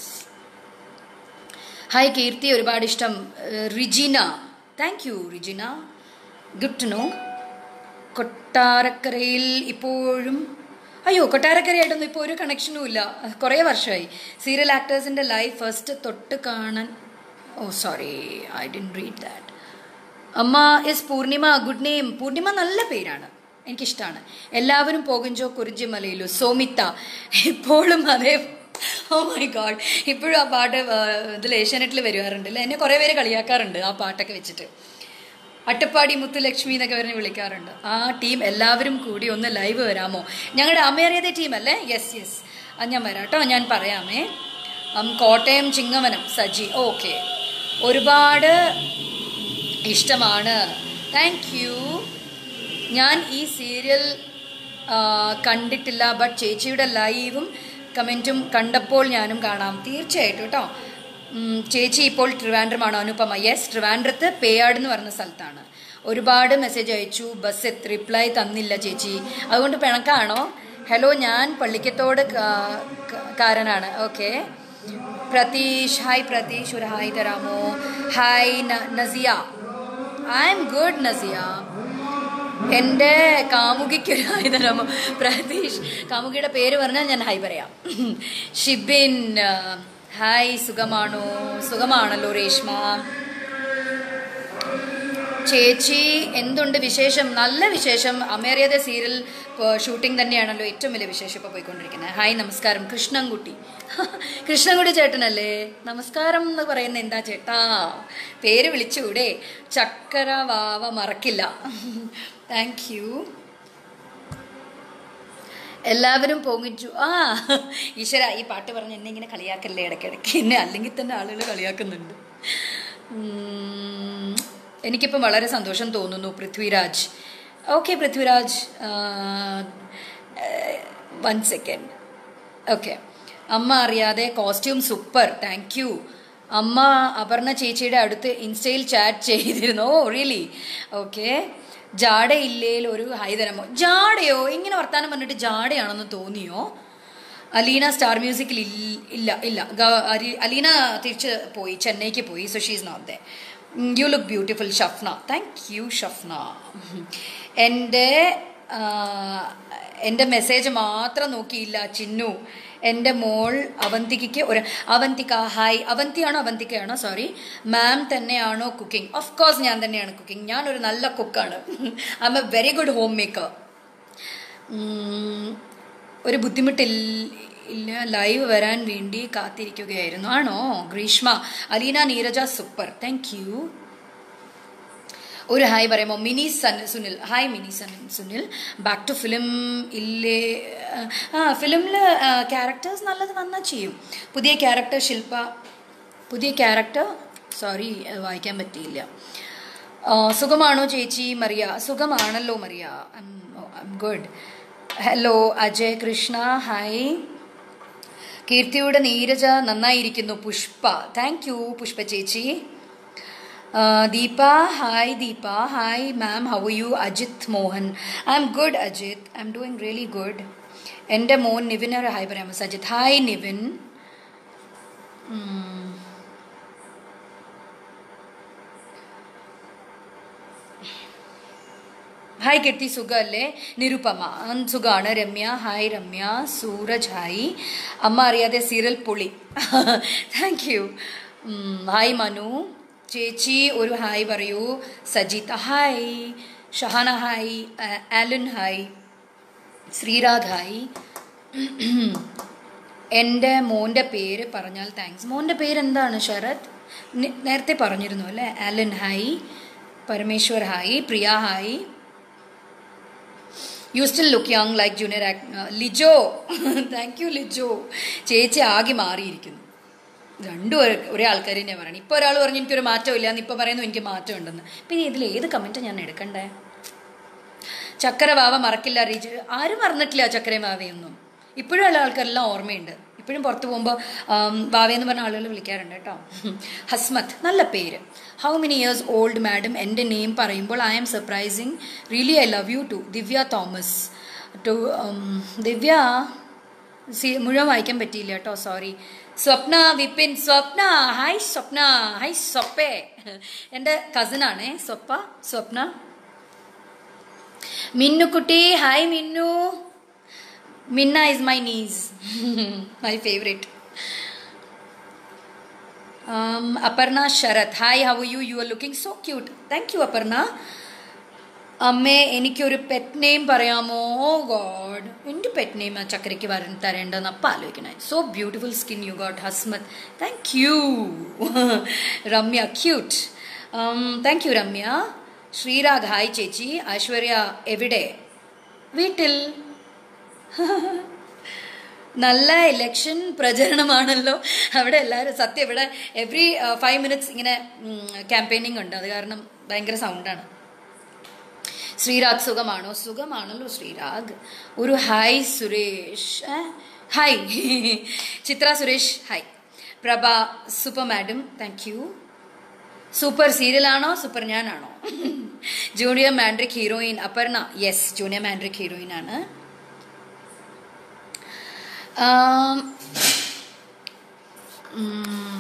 ഹായ് കീർത്തി ഒരുപാട് ഇഷ്ടം ഏഹ്, Rijina thank you Rijina good to know കൊട്ടാരക്കരയിൽ ഇപ്പോഴും അയ്യോ കൊട്ടാരക്കരയായിട്ടൊന്നും ഇപ്പോൾ ഒരു കണക്ഷനും ഇല്ല കുറേ വർഷമായി സീരിയൽ ആക്ടേഴ്സിൻ്റെ ലൈഫ് ഫസ്റ്റ് തൊട്ട് കാണാൻ oh sorry I didn't read that അമ്മ is Poornima good name Poornima നല്ല പേരാണ് എനിക്കിഷ്ടമാണ് എല്ലാവരും പോകുഞ്ചോ കുറിജിമലയിലു സോമിത്ത ഇപ്പോഴും അതേ ഓ മൈ ഗോഡ് ഇപ്പോഴും ആ പാട്ട് ഇതിൽ ഏഷ്യാനെറ്റിൽ വരുവാറുണ്ട് അല്ലേ എന്നെ കുറേ പേര് കളിയാക്കാറുണ്ട് ആ പാട്ടൊക്കെ വെച്ചിട്ട് അട്ടപ്പാടി മുത്തുലക്ഷ്മി എന്നൊക്കെ പറഞ്ഞ് വിളിക്കാറുണ്ട് ആ ടീം എല്ലാവരും കൂടി ഒന്ന് ലൈവ് വരാമോ ഞങ്ങളുടെ അമ്മയറിയാതെ ടീം അല്ലേ യെസ് യെസ് അത് ഞാൻ വരാം കേട്ടോ ഞാൻ പറയാമേ ഉം, കോട്ടയം ചിങ്ങവനം സജി ഓക്കെ ഒരുപാട് ഇഷ്ടമാണ് താങ്ക് യു ഞാൻ ഈ സീരിയൽ ആ, കണ്ടിട്ടില്ല ബട്ട് ചേച്ചിയുടെ ലൈവും കമൻറ്റും കണ്ടപ്പോൾ ഞാനും കാണാം തീർച്ചയായിട്ടും കേട്ടോ ഉം, ചേച്ചി ഇപ്പോൾ ട്രിവാൻഡ്രമാണ് അനുപമ യെസ് ട്രിവാൻഡ്രത്ത് പേയാട് എന്ന് പറഞ്ഞ സ്ഥലത്താണ് ഒരുപാട് മെസ്സേജ് അയച്ചു ബസ് റിപ്ലൈ തന്നില്ല ചേച്ചി അതുകൊണ്ട് പിണക്കാണോ ഹലോ ഞാൻ പള്ളിക്കത്തോട് കാ- കാ- കാരനാണ് ഓക്കെ പ്രതീഷ് ഹായ് പ്രതീഷ് ഒരു ഹായ് തരാമോ ഹായ് ന- Nasiya I'm good Nasiya എൻ്റെ കാമുകിക്ക് ഒരു ഹായ് തരാമോ പ്രതീഷ് കാമുകിയുടെ പേര് പറഞ്ഞാൽ ഞാൻ ഹായ് പറയാം ഷിബിൻ ആ, ഹായ് സുഖമാണോ സുഖമാണല്ലോ രേഷ്മ ചേച്ചി എന്തുണ്ട് വിശേഷം നല്ല വിശേഷം അമേറിയത സീരിയൽ ഷൂട്ടിംഗ് തന്നെയാണല്ലോ ഏറ്റവും വലിയ വിശേഷം ഇപ്പോൾ പോയിക്കൊണ്ടിരിക്കുന്നത് ഹായ് നമസ്കാരം കൃഷ്ണൻകുട്ടി കൃഷ്ണൻകുട്ടി ചേട്ടനല്ലേ നമസ്കാരം എന്ന് പറയുന്നത് എന്താ ചേട്ടാ പേര് വിളിച്ചുകൂടെ ചക്കര വാവ മറക്കില്ല താങ്ക് യു എല്ലാവരും പോങ്ങിച്ചു ആ ഈശ്വര ഈ പാട്ട് പറഞ്ഞ് എന്നെ ഇങ്ങനെ കളിയാക്കല്ലേ ഇടയ്ക്കിടയ്ക്ക് എന്നെ അല്ലെങ്കിൽ തന്നെ ആളുകൾ കളിയാക്കുന്നുണ്ട് ഉം, എനിക്കിപ്പം വളരെ സന്തോഷം തോന്നുന്നു Prithviraj okay Prithviraj one second okay Amma Ariyathe costume super thank you അമ്മ അപർണ ചേച്ചിയുടെ അടുത്ത് ഇൻസ്റ്റയിൽ ചാറ്റ് ചെയ്തിരുന്നു ഓ റിയലി ഓക്കെ ജാടയില്ലേൽ ഒരു ഹൈ തരമോ ജാടയോ ഇങ്ങനെ വർത്താനം പറഞ്ഞിട്ട് ജാടയാണെന്ന് തോന്നിയോ അലീന സ്റ്റാർ മ്യൂസിക്കിൽ ഇൽ- ഇല്ല ഇല്ല ഗ- അരി- അലീന തിരിച്ച് പോയി ചെന്നൈക്ക് പോയി so she's not there you look beautiful Shafna thank you Shafna എൻ്റെ ആ, എൻ്റെ മെസ്സേജ് മാത്രം നോക്കിയില്ല ചിന്നു എൻ്റെ മോൾ അവന്തികയ്ക്ക് ഒരു അവന്തിക ഹായ് അവന്തിയാണോ അവന്തികയാണോ സോറി മാം തന്നെയാണോ കുക്കിംഗ് ഓഫ് കോഴ്സ് ഞാൻ തന്നെയാണ് കുക്കിംഗ് ഞാനൊരു നല്ല കുക്കാണ് I'm a very good home maker ഉം, ഒരു ബുദ്ധിമുട്ടില്ല ഇല്ല ലൈവ് വരാൻ വേണ്ടി കാത്തിരിക്കുകയായിരുന്നു ആണോ Greeshma Aleena Neeraja super thank you ഒരു ഹായ് പറയുമോ മിനി സൻ സുനിൽ ഹായ് മിനി സൻ സുനിൽ ബാക്ക് ടു ഫിലിം ഇല്ലേ ആ ഫിലിമിൽ ക്യാരക്ടേഴ്സ് നല്ലത് വന്നാൽ ചെയ്യും പുതിയ ക്യാരക്ടർ ശില്പ പുതിയ ക്യാരക്ടർ സോറി വായിക്കാൻ പറ്റിയില്ല ആ, സുഖമാണോ ചേച്ചി മറിയ സുഖമാണല്ലോ Mariya I'm good hello Ajay Krishna hi കീർത്തിയുടെ നീരജ നന്നായിരിക്കുന്നു പുഷ്പ താങ്ക് യു പുഷ്പ ചേച്ചി ആ, Deepa hi Deepa hi ma'am how you Ajith Mohan I'm good Ajith I'm doing really good എൻ്റെ മോൻ നിവിൻ ഒരു ഹായ് പറയാമോ സജിത് ഹായ് നിവിൻ ഉം. ഹായ് കീർത്തി സുഖമല്ലേ നിരുപമ ഉം, സുഖമാണ് Ramya hi Ramya Sooraj hi Amma Ariyathe serial പുളി താങ്ക് യു ഹായ് മനു ചേച്ചി ഒരു ഹായ് പറയൂ സജിത ഹായ് ഷഹാന ഹായ് ആ- ആലൻ ഹായ് ശ്രീരാഗ് ഹായ് എൻ്റെ മോൻ്റെ പേര് പറഞ്ഞാൽ താങ്ക്സ് മോൻ്റെ പേര് എന്താണ് ശരത് നി- നേരത്തെ പറഞ്ഞിരുന്നു അല്ലേ Alan hi Parameshwar hi Priya hi you still look young like junior Lijo thank you Lijo ചേച്ചി ആകെ മാറിയിരിക്കുന്നു രണ്ടും ഒരേ- ഒരേ ആൾക്കാർ തന്നെയാണ് പറയുന്നത് ഇപ്പോൾ ഒരാൾ പറഞ്ഞു എനിക്കൊരു മാറ്റം ഇല്ല എന്ന് ഇപ്പോൾ പറയുന്നു എനിക്ക് മാറ്റം ഉണ്ടെന്ന് പിന്നെ ഇതിൽ ഏത് കമൻറ്റ് ഞാൻ എടുക്കണ്ടേ ചക്കര വാവ മറക്കില്ല റീച്ച് ആരും മറന്നിട്ടില്ല ചക്കരയും വാവയൊന്നും ഇപ്പോഴും ഉള്ള ആൾക്കാരെല്ലാം ഓർമ്മയുണ്ട് ഇപ്പോഴും പുറത്ത് പോകുമ്പോൾ വാവയെന്ന് പറഞ്ഞ ആളുകൾ വിളിക്കാറുണ്ട് കേട്ടോ ഹസ്മത്ത് നല്ല പേര് how many years old madam എൻ്റെ നെയിം പറയുമ്പോൾ I am surprising really I love you too Divya Thomas too Divya C മുഴുവൻ വായിക്കാൻ പറ്റിയില്ല കേട്ടോ sorry Swapna Vipin Swapna hi Swapna hi സ്വപ്പേ എൻ്റെ കസിനാണേ സ്വപ്പ സ്വപ്ന മിന്നുക്കുട്ടി hi Minnu Minna is my niece my favourite Aparna Sarath hi how you you are looking so cute thank you Aparna അമ്മേ എനിക്കൊരു പെറ്റ് നെയിം പറയാമോ ഗോഡ് എൻ്റെ പെറ്റ് നെയിം ആ ചക്കരയ്ക്ക് വര തരേണ്ടെന്ന് അപ്പം ആലോചിക്കണേ so beautiful skin you got Hasmath thank you Ramya cute thank you Ramya Sreerag hi ചേച്ചി ഐശ്വര്യ എവിടെ വീട്ടിൽ നല്ല ഇലക്ഷൻ പ്രചരണമാണല്ലോ അവിടെ എല്ലാവരും സത്യം ഇവിടെ എവറി ഫൈവ് മിനിറ്റ്സ് ഇങ്ങനെ ക്യാമ്പയിനിങ് ഉണ്ട് അത് കാരണം ഭയങ്കര സൗണ്ടാണ് ശ്രീരാഗ് സുഖമാണോ സുഖമാണല്ലോ ശ്രീരാഗ് ഒരു ഹായ് സുരേഷ് ഏ? Hi Chithra Suresh hi Prabha super madam thank you super സീരിയലാണോ സൂപ്പർ ഞാനാണോ junior Mandrake heroine Aparna yes junior Mandrake heroine ആണ് ആം, ഉം.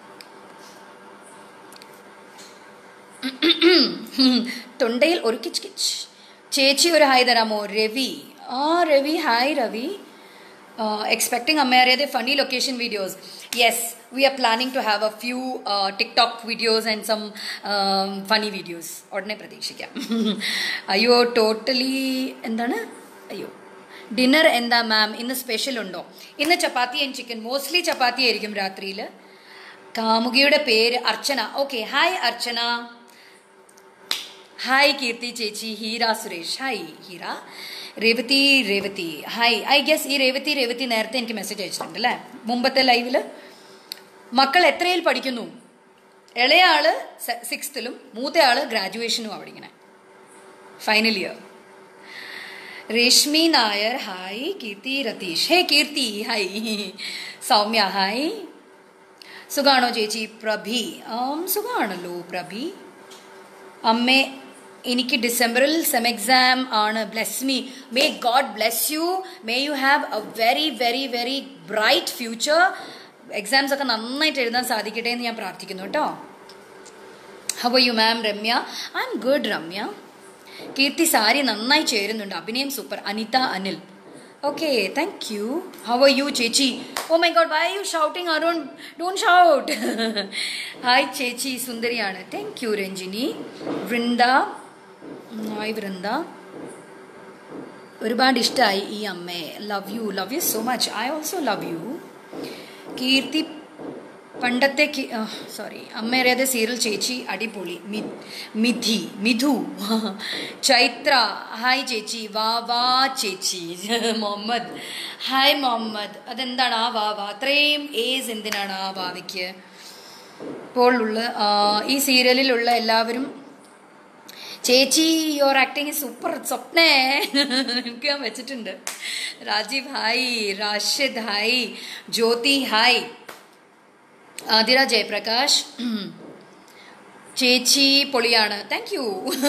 തൊണ്ടയിൽ ഒരു കിച്ച് കിച്ച് ചേച്ചി ഒരു ഹായ് തരാമോ രവി ആ Ravi hi Ravi expecting Ammayariyathe funny location videos yes we are planning to have a few TikTok videos and some funny videos ഉടനെ പ്രതീക്ഷിക്കാം അയ്യോ ടോട്ടലി എന്താണ് അയ്യോ ഡിന്നർ എന്താ മാം ഇന്ന് സ്പെഷ്യൽ ഉണ്ടോ ഇന്ന് chapati and chicken mostly chapati ആയിരിക്കും രാത്രിയിൽ കാമുകിയുടെ പേര് Archana okay hi Archana hi Keerthi ചേച്ചി Heera Suresh hi Heera Revathi Revathi hi I guess ഈ രേവതി രേവതി നേരത്തെ എനിക്ക് മെസ്സേജ് അയച്ചിട്ടുണ്ട് അല്ലേ മുമ്പത്തെ ലൈവിൽ മക്കൾ എത്രയിൽ പഠിക്കുന്നു ഇളയ ആള് സിക്സ്ത്തിലും മൂത്ത ആള് ഗ്രാജുവേഷനും പഠിക്കണേ final year Rashmi Nair hi Keerthi Ratheesh hey Keerthi hi Soumya hi സുഖാണോ ചേച്ചി പ്രഭി ആം സുഖാണല്ലോ പ്രഭി അമ്മേ എനിക്ക് ഡിസംബറിൽ സെം എക്സാം ആണ് bless me may god bless you may you have a very very very bright future exams ഒക്കെ നന്നായിട്ട് എഴുതാൻ സാധിക്കട്ടെ എന്ന് ഞാൻ പ്രാർത്ഥിക്കുന്നു കേട്ടോ how are you ma'am Ramya I'm good Ramya Keerthi sari നന്നായി ചേരുന്നുണ്ട് അഭിനയം super Anitha Anil okay thank you how are you ചേച്ചി oh my god why you shouting Aaron don't shout hi ചേച്ചി സുന്ദരിയാണ് thank you Ranjini Vrinda hi Vrinda ഒരുപാട് ഇഷ്ടമായി ഈ അമ്മയെ love you love you so much I also love you Keerthi പണ്ടത്തെ സോറി അമ്മ അറിയാതെ സീരിയൽ ചേച്ചി അടിപൊളി മി- മിഥി മിഥു ചൈത്ര ഹായ് ചേച്ചി വാ വാ ചേച്ചി മുഹമ്മദ് ഹായ് മുഹമ്മദ് അതെന്താണ് ആ വാ വാ അത്രയും ഏസ് എന്തിനാണ് ആ വാവയ്ക്ക് ഇപ്പോൾ ഉള്ള ആ, ഈ സീരിയലിലുള്ള എല്ലാവരും ചേച്ചി യുവർ ആക്ടിങ് സൂപ്പർ സ്വപ്നേ എനിക്ക് ഞാൻ വെച്ചിട്ടുണ്ട് Rajeev hi Rashid hi Jyothi hi Athira Jayaprakash ചേച്ചി പൊളിയാണ് താങ്ക് യു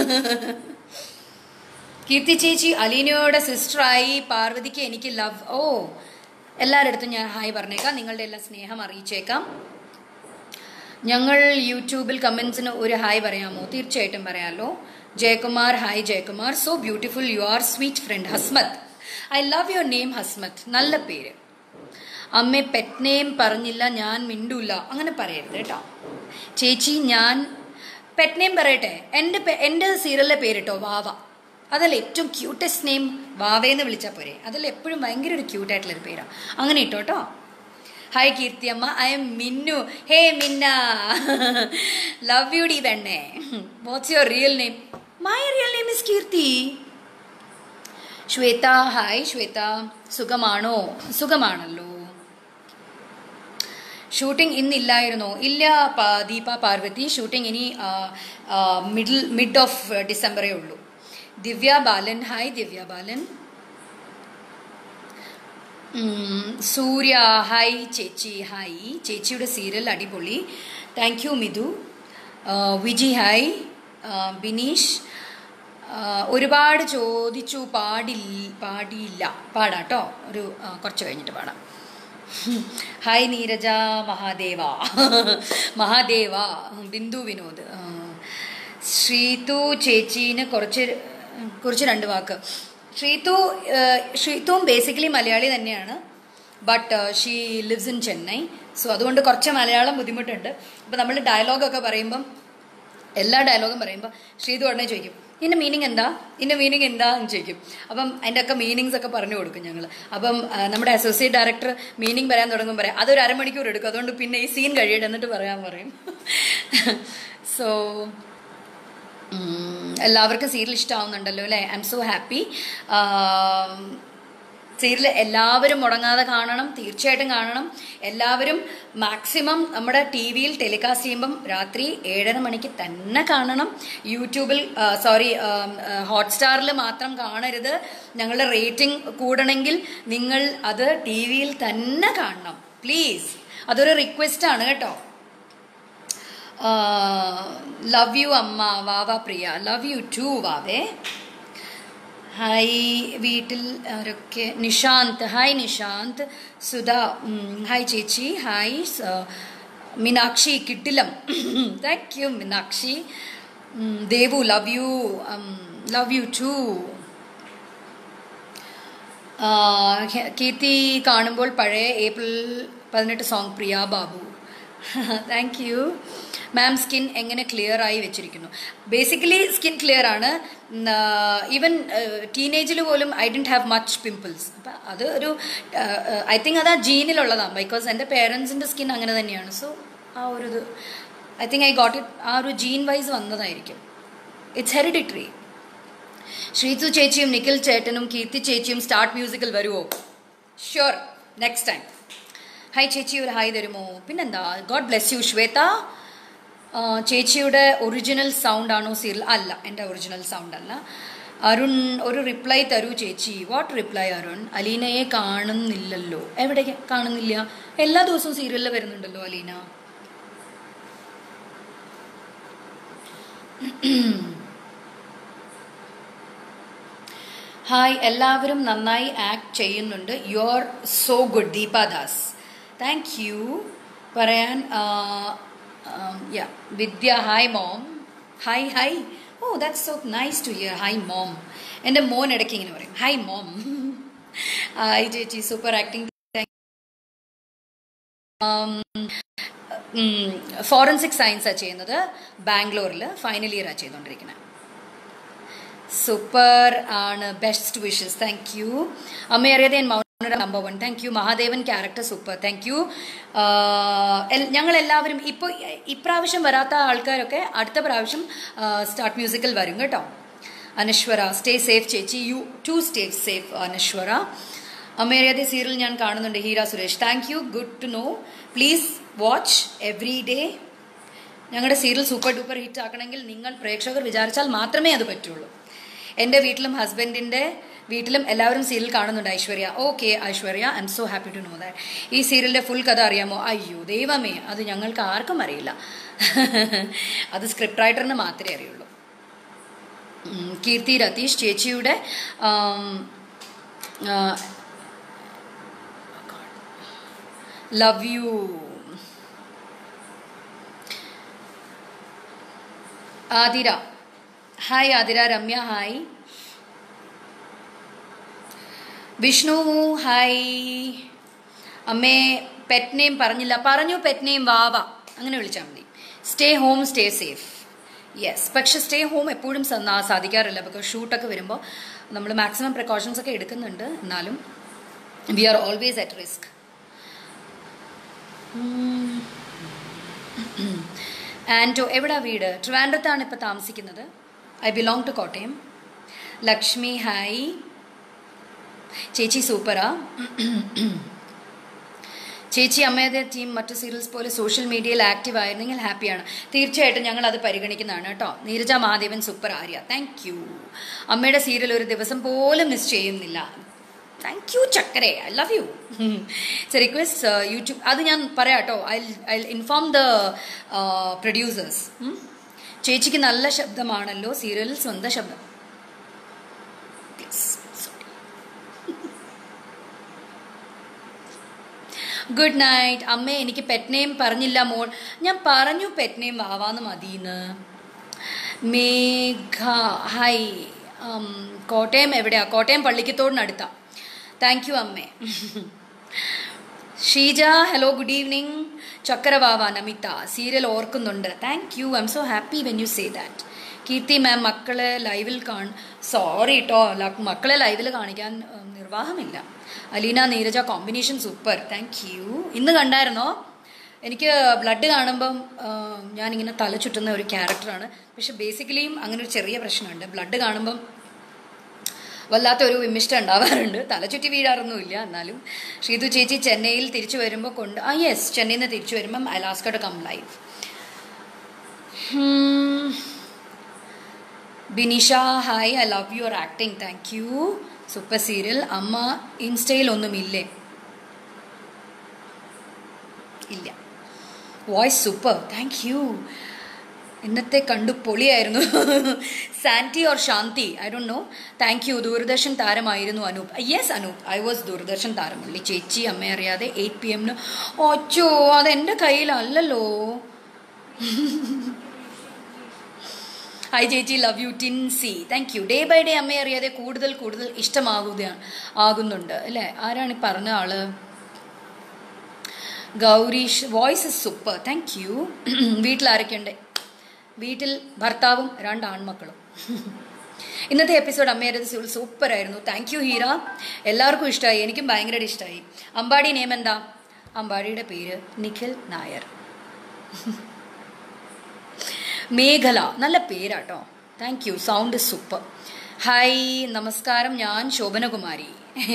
കീർത്തി ചേച്ചി അലീനയുടെ സിസ്റ്ററായി പാർവതിക്ക് എനിക്ക് ലവ് ഓ എല്ലാവരുടെ അടുത്തും ഞാൻ ഹായ് പറഞ്ഞേക്കാം നിങ്ങളുടെ എല്ലാം സ്നേഹം അറിയിച്ചേക്കാം ഞങ്ങൾ യൂട്യൂബിൽ കമൻസിന് ഒരു ഹായ് പറയാമോ തീർച്ചയായിട്ടും പറയാമല്ലോ Jayakumar hi Jayakumar so beautiful you are sweet friend Hasmath I love your name Hasmath നല്ല പേര് അമ്മ പെറ്റ് നെയിം പറഞ്ഞില്ല ഞാൻ മിണ്ടൂല അങ്ങനെ പറയരുത് കേട്ടോ ചേച്ചി ഞാൻ പെറ്റ് നെയിം പറയട്ടെ എൻ്റെ പെ- എൻ്റെ സീരിയലിലെ പേരിട്ടോ വാവ അതല്ല ഏറ്റവും ക്യൂട്ടസ്റ്റ് നെയിം വാവേന്ന് വിളിച്ചാൽ പോരെ അതല്ല എപ്പോഴും ഭയങ്കര ഒരു ക്യൂട്ടായിട്ടുള്ളൊരു പേരാണ് അങ്ങനെ ഇട്ടോ കേട്ടോ ഹായ് കീർത്തി അമ്മ I M Minnu hey Minna love you ഡി വെണ്ണേ what's your real name my real name is Keerthi Shwetha hi Shwetha സുഖമാണോ സുഖമാണല്ലോ ഷൂട്ടിംഗ് ഇന്നില്ലായിരുന്നോ ഇല്ല പ- ദീപ പാർവതി ഷൂട്ടിംഗ് ഇനി മിഡിൽ മിഡ് ഓഫ് ഡിസംബറേ ഉള്ളൂ ദിവ്യ ബാലൻ ഹായ് ദിവ്യ ബാലൻ ഉം, സൂര്യ ഹായ് ചേച്ചി ഹായ് ചേച്ചിയുടെ സീരിയൽ അടിപൊളി താങ്ക് യു മിഥു ആ, വിജി ഹായ് ആ, ബിനീഷ് ആ, ഒരുപാട് ചോദിച്ചു പാടില്ല പാടിയില്ല പാടാട്ടോ ഒരു ആ, കുറച്ച് കഴിഞ്ഞിട്ട് പാടാം ഹായ് നീരജ മഹാദേവ മഹാദേവ ബിന്ദു വിനോദ് ആ, ശ്രീതു ചേച്ചീന് കുറച്ച് കുറിച്ച് രണ്ട് വാക്ക് ശ്രീതു ഏഹ്, ശ്രീതുവും ബേസിക്കലി മലയാളി തന്നെയാണ് but she lives in Chennai so അതുകൊണ്ട് കുറച്ച് മലയാളം ബുദ്ധിമുട്ടുണ്ട് അപ്പോൾ നമ്മൾ ഡയലോഗൊക്കെ പറയുമ്പം എല്ലാ ഡയലോഗും പറയുമ്പോൾ ശ്രീതു ഉടനെ ചോദിക്കും ഇതിൻ്റെ മീനിങ് എന്താ ഇതിൻ്റെ മീനിങ് എന്താ എന്ന് ചോദിക്കും അപ്പം അതിൻ്റെ ഒക്കെ മീനിങ്സ് ഒക്കെ പറഞ്ഞു കൊടുക്കും ഞങ്ങൾ അപ്പം ആ, നമ്മുടെ അസോസിയേറ്റ് ഡയറക്ടർ മീനിങ് പറയാൻ തുടങ്ങും പറയാം അതൊരു അരമണിക്കൂർ എടുക്കും അതുകൊണ്ട് പിന്നെ ഈ സീൻ കഴിയട്ടെ എന്നിട്ട് പറയാൻ പറയും സോ ഉം, എല്ലാവർക്കും സീരിയൽ ഇഷ്ടമാവുന്നുണ്ടല്ലോ അല്ലേ I'm so happy serial എല്ലാവരും മുടങ്ങാതെ കാണണം തീർച്ചയായിട്ടും കാണണം എല്ലാവരും മാക്സിമം നമ്മുടെ ടി വിയിൽ ടെലികാസ്റ്റ് ചെയ്യുമ്പം രാത്രി ഏഴര മണിക്ക് തന്നെ കാണണം യൂട്യൂബിൽ സോറി ഹോട്ട്സ്റ്റാറിൽ മാത്രം കാണരുത് ഞങ്ങളുടെ റേറ്റിംഗ് കൂടണമെങ്കിൽ നിങ്ങൾ അത് ടി വിയിൽ തന്നെ കാണണം പ്ലീസ് അതൊരു റിക്വസ്റ്റ് ആണ് കേട്ടോ ലവ് യു അമ്മ വാവ പ്രിയ ലവ് യു ടു വാവേ ഹായ് വീട്ടിൽ ആരൊക്കെ നിഷാന്ത് ഹായ് നിഷാന്ത് സുധ ഉം, ഹായ് ചേച്ചി ഹായ് സ- മീനാക്ഷി കിട്ടിലം താങ്ക് യു മീനാക്ഷി ഉം, Devu love you love you too Keerthi കാണുമ്പോൾ പഴയ ഏപ്രിൽ പതിനെട്ട് song Priya Babu thank you ma'am skin എങ്ങനെ ക്ലിയർ ആയി വെച്ചിരിക്കുന്നു ബേസിക്കലി സ്കിൻ ക്ലിയർ ആണ് ഈവൻ ടീനേജിൽ പോലും I don't have much pimples അപ്പം അത് ഒരു ഐ തിങ്ക് അത് ആ ജീനിലുള്ളതാണ് ബിക്കോസ് എൻ്റെ പേരൻസിൻ്റെ സ്കിൻ അങ്ങനെ തന്നെയാണ് സോ ആ ഒരു ഇത് I think I got it ആ ഒരു ജീൻ വൈസ് വന്നതായിരിക്കും ഇറ്റ്സ് ഹെറിഡിറ്ററി ശ്രീതു ചേച്ചിയും നിഖിൽ ചേട്ടനും കീർത്തി ചേച്ചിയും സ്റ്റാർട്ട് മ്യൂസിക്കിൽ വരുമോ ഷുവർ നെക്സ്റ്റ് ടൈം ഹായ് ചേച്ചി ഒരു ഹായ് തരുമോ പിന്നെന്താ ഗോഡ് ബ്ലെസ് യു ശ്വേത ആ, ചേച്ചിയുടെ ഒറിജിനൽ സൗണ്ട് ആണോ സീരിയൽ അല്ല എൻ്റെ ഒറിജിനൽ സൗണ്ട് അല്ല അരുൺ ഒരു റിപ്ലൈ തരൂ ചേച്ചി വാട്ട് റിപ്ലൈ അരുൺ അലീനയെ കാണുന്നില്ലല്ലോ എവിടെ കാണുന്നില്ല എല്ലാ ദിവസവും സീരിയലിൽ വരുന്നുണ്ടല്ലോ അലീന ഹായ് എല്ലാവരും നന്നായി ആക്ട് ചെയ്യുന്നുണ്ട് you are so good Deepadas thank you പറയാൻ യാ Vidya hi mom hi hi oh that's so nice to hear hi mom എൻ്റെ മോൻ ഇടയ്ക്ക് ഇങ്ങനെ പറയും ഹായ് മോം ഹായ് ചേച്ചി സൂപ്പർ ആക്ടിങ് ഫോറൻസിക് സയൻസാണ് ചെയ്യുന്നത് ബാംഗ്ലൂരിൽ ഫൈനൽ ഇയറാണ് ചെയ്തുകൊണ്ടിരിക്കുന്നത് സൂപ്പർ ആണ് best wishes thank you Amma Ariyathe ഞാൻ മൗനയുടെ number one thank you Mahadevan character super thank you ഞങ്ങൾ എല്ലാവരും ഇപ്പോൾ ഇപ്രാവശ്യം വരാത്ത ആൾക്കാരൊക്കെ അടുത്ത പ്രാവശ്യം സ്റ്റാർട്ട് മ്യൂസിക്കിൽ വരും കേട്ടോ അനശ്വര സ്റ്റേ സേഫ് ചേച്ചി you too stay safe Anashwara Ammayariyathe serial ഞാൻ കാണുന്നുണ്ട് Heera Suresh thank you good to know please watch every day ഞങ്ങളുടെ സീരിയൽ സൂപ്പർ ഡൂപ്പർ ഹിറ്റ് ആക്കണമെങ്കിൽ നിങ്ങൾ പ്രേക്ഷകർ വിചാരിച്ചാൽ മാത്രമേ അത് പറ്റുള്ളൂ എൻ്റെ വീട്ടിലും ഹസ്ബൻഡിൻ്റെ വീട്ടിലും എല്ലാവരും സീരിയൽ കാണുന്നുണ്ട് Aishwarya okay Aishwarya I'm so happy to know that ഈ സീരിയലിൻ്റെ ഫുൾ കഥ അറിയാമോ അയ്യോ ദൈവമേ അത് ഞങ്ങൾക്ക് ആർക്കും അറിയില്ല അത് സ്ക്രിപ്റ്റ് റൈറ്ററിന് മാത്രമേ അറിയുള്ളൂ ഉം, കീർത്തി രതീഷ് ചേച്ചിയുടെ ആം, ആ, love you Athira hi Athira Ramya hi Vishnu hi അമ്മേ പെറ്റ് നെയിം പറഞ്ഞില്ല പറഞ്ഞു പെറ്റ് നെയിം വാവ അങ്ങനെ വിളിച്ചാൽ മതി stay home stay safe yes പക്ഷെ സ്റ്റേ ഹോം എപ്പോഴും സ- സാധിക്കാറില്ല ബിക്കോസ് ഷൂട്ടൊക്കെ വരുമ്പോൾ നമ്മൾ മാക്സിമം പ്രിക്കോഷൻസ് ഒക്കെ എടുക്കുന്നുണ്ട് എന്നാലും we are always at risk Anto എവിടാ വീട് ട്രിവാൻഡ്രത്താണ് ഇപ്പോൾ താമസിക്കുന്നത് I belong to Kottayam Lakshmi hi ചേച്ചി സൂപ്പറാ ചേച്ചി അമ്മയുടെ ടീം മറ്റു സീരിയൽസ് പോലെ സോഷ്യൽ മീഡിയയിൽ ആക്റ്റീവ് ആയിരുന്നെങ്കിൽ ഹാപ്പിയാണ് തീർച്ചയായിട്ടും ഞങ്ങൾ അത് പരിഗണിക്കുന്നതാണ് കേട്ടോ Neeraja Mahadevan super Arya thank you അമ്മയുടെ സീരിയൽ ഒരു ദിവസം പോലും മിസ് ചെയ്യുന്നില്ല താങ്ക് യു ചക്കരെ I love you request YouTube അത് ഞാൻ പറയാം കേട്ടോ I I inform the producers ചേച്ചിക്ക് നല്ല ശബ്ദമാണല്ലോ സീരിയലിൽ സ്വന്തം ശബ്ദം Please, sorry. ഗുഡ് നൈറ്റ് അമ്മ എനിക്ക് പെറ്റ് നെയിം പറഞ്ഞില്ല മോൾ ഞാൻ പറഞ്ഞു പെറ്റ് നെയിം വാവാന്ന് മതിന്ന് മേഘ ഹായ് ഉം, കോട്ടയം എവിടെയാ കോട്ടയം പള്ളിക്കത്തോടിനടുത്താ താങ്ക് യു അമ്മേ ഷീജ ഹലോ ഗുഡ് ഈവനിങ് ചക്കരവാവ നമിത സീരിയൽ ഓർക്കുന്നുണ്ട് thank you I'm so happy when you say that Keerthi ma'am മക്കളെ ലൈവിൽ കാണ സോറി കേട്ടോ മക്കളെ ലൈവിൽ കാണിക്കാൻ ഉം, നിർവാഹമില്ല Aleena Neeraja combination super thank you ഇന്ന് കണ്ടായിരുന്നോ എനിക്ക് ബ്ലഡ് കാണുമ്പം ആ, ഞാനിങ്ങനെ തല ചുറ്റുന്ന ഒരു ക്യാരക്ടറാണ് പക്ഷെ ബേസിക്കലിയും അങ്ങനെ ഒരു ചെറിയ പ്രശ്നമുണ്ട് ബ്ലഡ് കാണുമ്പം വല്ലാത്തൊരു വിമിഷ്ടം ഉണ്ടാവാറുണ്ട് തല ചുറ്റി വീഴാറൊന്നുമില്ല എന്നാലും ശ്രീതു ചേച്ചി ചെന്നൈയിൽ തിരിച്ചു വരുമ്പോൾ കൊണ്ട് ആ യെസ് ചെന്നൈയിൽ നിന്ന് തിരിച്ചു വരുമ്പം ഐ ലാസ്ക് to come live Binisha hi I love your acting thank you super serial അമ്മ ഇൻസ്റ്റയിൽ ഒന്നുമില്ലേ ഇല്ല വോയിസ് സൂപ്പർ താങ്ക് യു ഇന്നത്തെ കണ്ടു പൊളിയായിരുന്നു Santi or Shanti I don't know thank you Doordarshan താരമായിരുന്നു Anoop yes Anoop I was Doordarshan താരമുള്ളി ചേച്ചി അമ്മ അറിയാതെ എയ്റ്റ് പി എമ്മിന് ഒച്ചോ അത് എൻ്റെ കയ്യിലല്ലല്ലോ ഹായ് ചേച്ചി love you Tincy thank you day by day അമ്മയെ അറിയാതെ കൂടുതൽ കൂടുതൽ ഇഷ്ടമാകുകയാണ് ആകുന്നുണ്ട് അല്ലേ ആരാണ് ഈ പറഞ്ഞ ആള് Gourish voice is super thank you വീട്ടിൽ ആരൊക്കെയുണ്ട് വീട്ടിൽ ഭർത്താവും രണ്ട് ആൺമക്കളും ഇന്നത്തെ എപ്പിസോഡ് അമ്മയുടെ സൂപ്പർ ആയിരുന്നു താങ്ക് യു ഹീറ എല്ലാവർക്കും ഇഷ്ടമായി എനിക്കും ഭയങ്കരമായിട്ട് ഇഷ്ടമായി അമ്പാടി നെയിം എന്താ അമ്പാടിയുടെ പേര് നിഖിൽ നായർ മേഖല നല്ല പേരാട്ടോ thank you sound super hi നമസ്കാരം ഞാൻ ശോഭനകുമാരി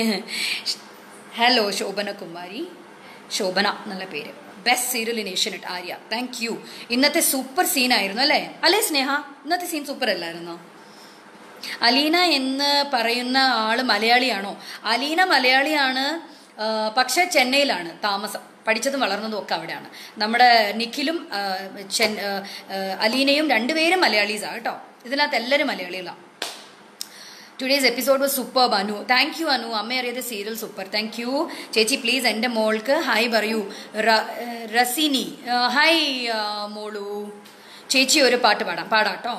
ഹലോ ശോഭനകുമാരി ശോഭന നല്ല പേര് best serial in Asianet Arya thank you ഇന്നത്തെ സൂപ്പർ സീനായിരുന്നു അല്ലേ അല്ലേ സ്നേഹ ഇന്നത്തെ സീൻ സൂപ്പർ അല്ലായിരുന്നോ അലീന എന്ന് പറയുന്ന ആള് മലയാളിയാണോ അലീന മലയാളിയാണ് ആ, പക്ഷേ ചെന്നൈയിലാണ് താമസം പഠിച്ചതും വളർന്നതും ഒക്കെ അവിടെയാണ് നമ്മുടെ നിഖിലും ആ, ചെൻ ആ, ആ, അലീനയും രണ്ടുപേരും മലയാളീസാണ് കേട്ടോ ഇതിനകത്ത് എല്ലാവരും മലയാളികളാണ് today's episode was super Anu thank you Anu Amma Ariyathe serial super thank you ചേച്ചി പ്ലീസ് എൻ്റെ മോൾക്ക് ഹായ് പറയൂ റ- ഏഹ് റസിനി ഏഹ് ഹായ് ആ, മോളു ചേച്ചി ഒരു പാട്ട് പാടാം പാടാട്ടോ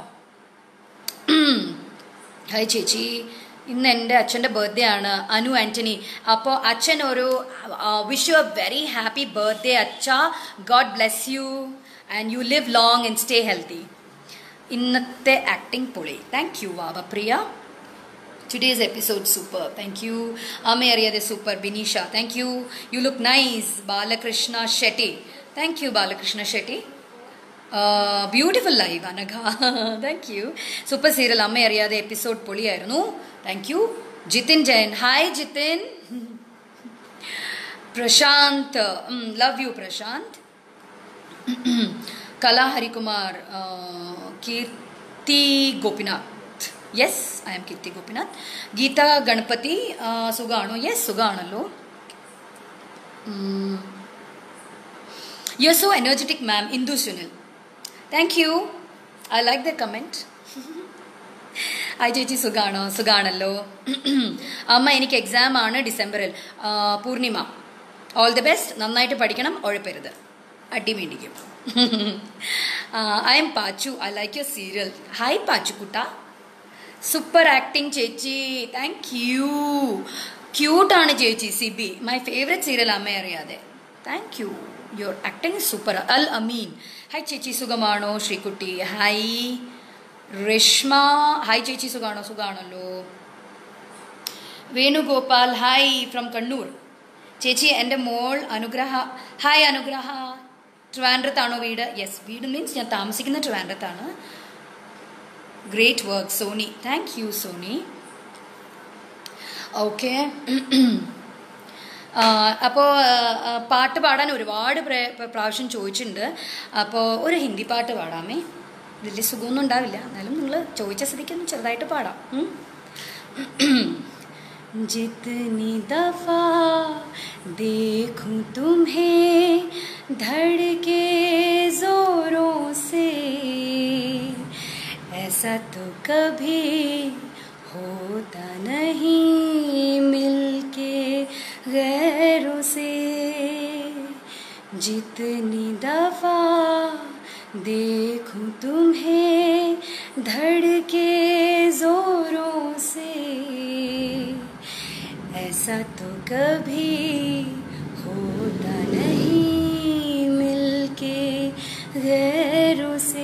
ഹായ് ചേച്ചി ഇന്ന് എൻ്റെ അച്ഛൻ്റെ ബർത്ത്ഡേ ആണ് അനു ആൻ്റണി അപ്പോൾ അച്ഛൻ ഒരു wish you a very happy birthday അച്ഛ God bless you and you live long and stay healthy ഇന്നത്തെ ആക്ടിംഗ് പൊളി thank you Vavapriya today's episode super thank you Amma Ariyathe super Bineesha thank you you look nice Balakrishna Shetty thank you Balakrishna Shetty beautiful live Anagha thank you super serial Amma Ariyathe episode പൊളിയായിരുന്നു thank you Jithin Jayan hi Jithin Prashanth love you Prashanth Kala Harikumar Keerthy Gopinath yes I am Keerthi Gopinath Geetha Ganapathi സുഖാണോ യെസ് സുഖാണല്ലോ you are so energetic ma'am Indu Sunil thank you I like the comment hi ചേച്ചി സുഖാണോ സുഖാണല്ലോ അമ്മ എനിക്ക് എക്സാം ആണ് ഡിസംബറിൽ ആ, പൂർണിമ ഓൾ ദി ബെസ്റ്റ് നന്നായിട്ട് പഠിക്കണം ഉഴപ്പരുത് അടി മേടിക്കും I am Pachu I like your serial hi Pachu കുട്ട സൂപ്പർ ആക്ടിങ് ചേച്ചി താങ്ക് യു ക്യൂട്ടാണ് ചേച്ചി Sibi my favourite serial Amma Ariyathe thank you your acting super Al Ameen hi ചേച്ചി സുഖമാണോ ശ്രീകുട്ടി ഹായ് രശ്മ ഹായ് ചേച്ചി സുഖാണോ സുഖാണല്ലോ വേണുഗോപാൽ ഹായ് ഫ്രം കണ്ണൂർ ചേച്ചി എൻ്റെ മോൾ അനുഗ്രഹ ഹായ് അനുഗ്രഹ ട്രിവാൻഡ്രത്താണോ വീട് യെസ് വീട് മീൻസ് ഞാൻ താമസിക്കുന്ന ട്രിവാൻഡ്രത്താണ് great work Soni thank you Soni okay അപ്പോൾ പാട്ട് പാടാൻ ഒരുപാട് പ്ര- പ്രാവശ്യം ചോദിച്ചിട്ടുണ്ട് അപ്പോൾ ഒരു ഹിന്ദി പാട്ട് പാടാമേ വലിയ സുഖമൊന്നും ഉണ്ടാവില്ല എന്നാലും നിങ്ങൾ ചോദിച്ച സ്ഥിതിക്ക് ഒന്ന് ചെറുതായിട്ട് പാടാം ഉം? जितनी दफा देखूं तुम्हें धड़के जोरों से ऐसा तो कभी होता नहीं मिलके गैरों से जितनी दफा देखूं तुम्हें धड़के जोरों से ऐसा तो कभी होता नहीं मिलके गैरों से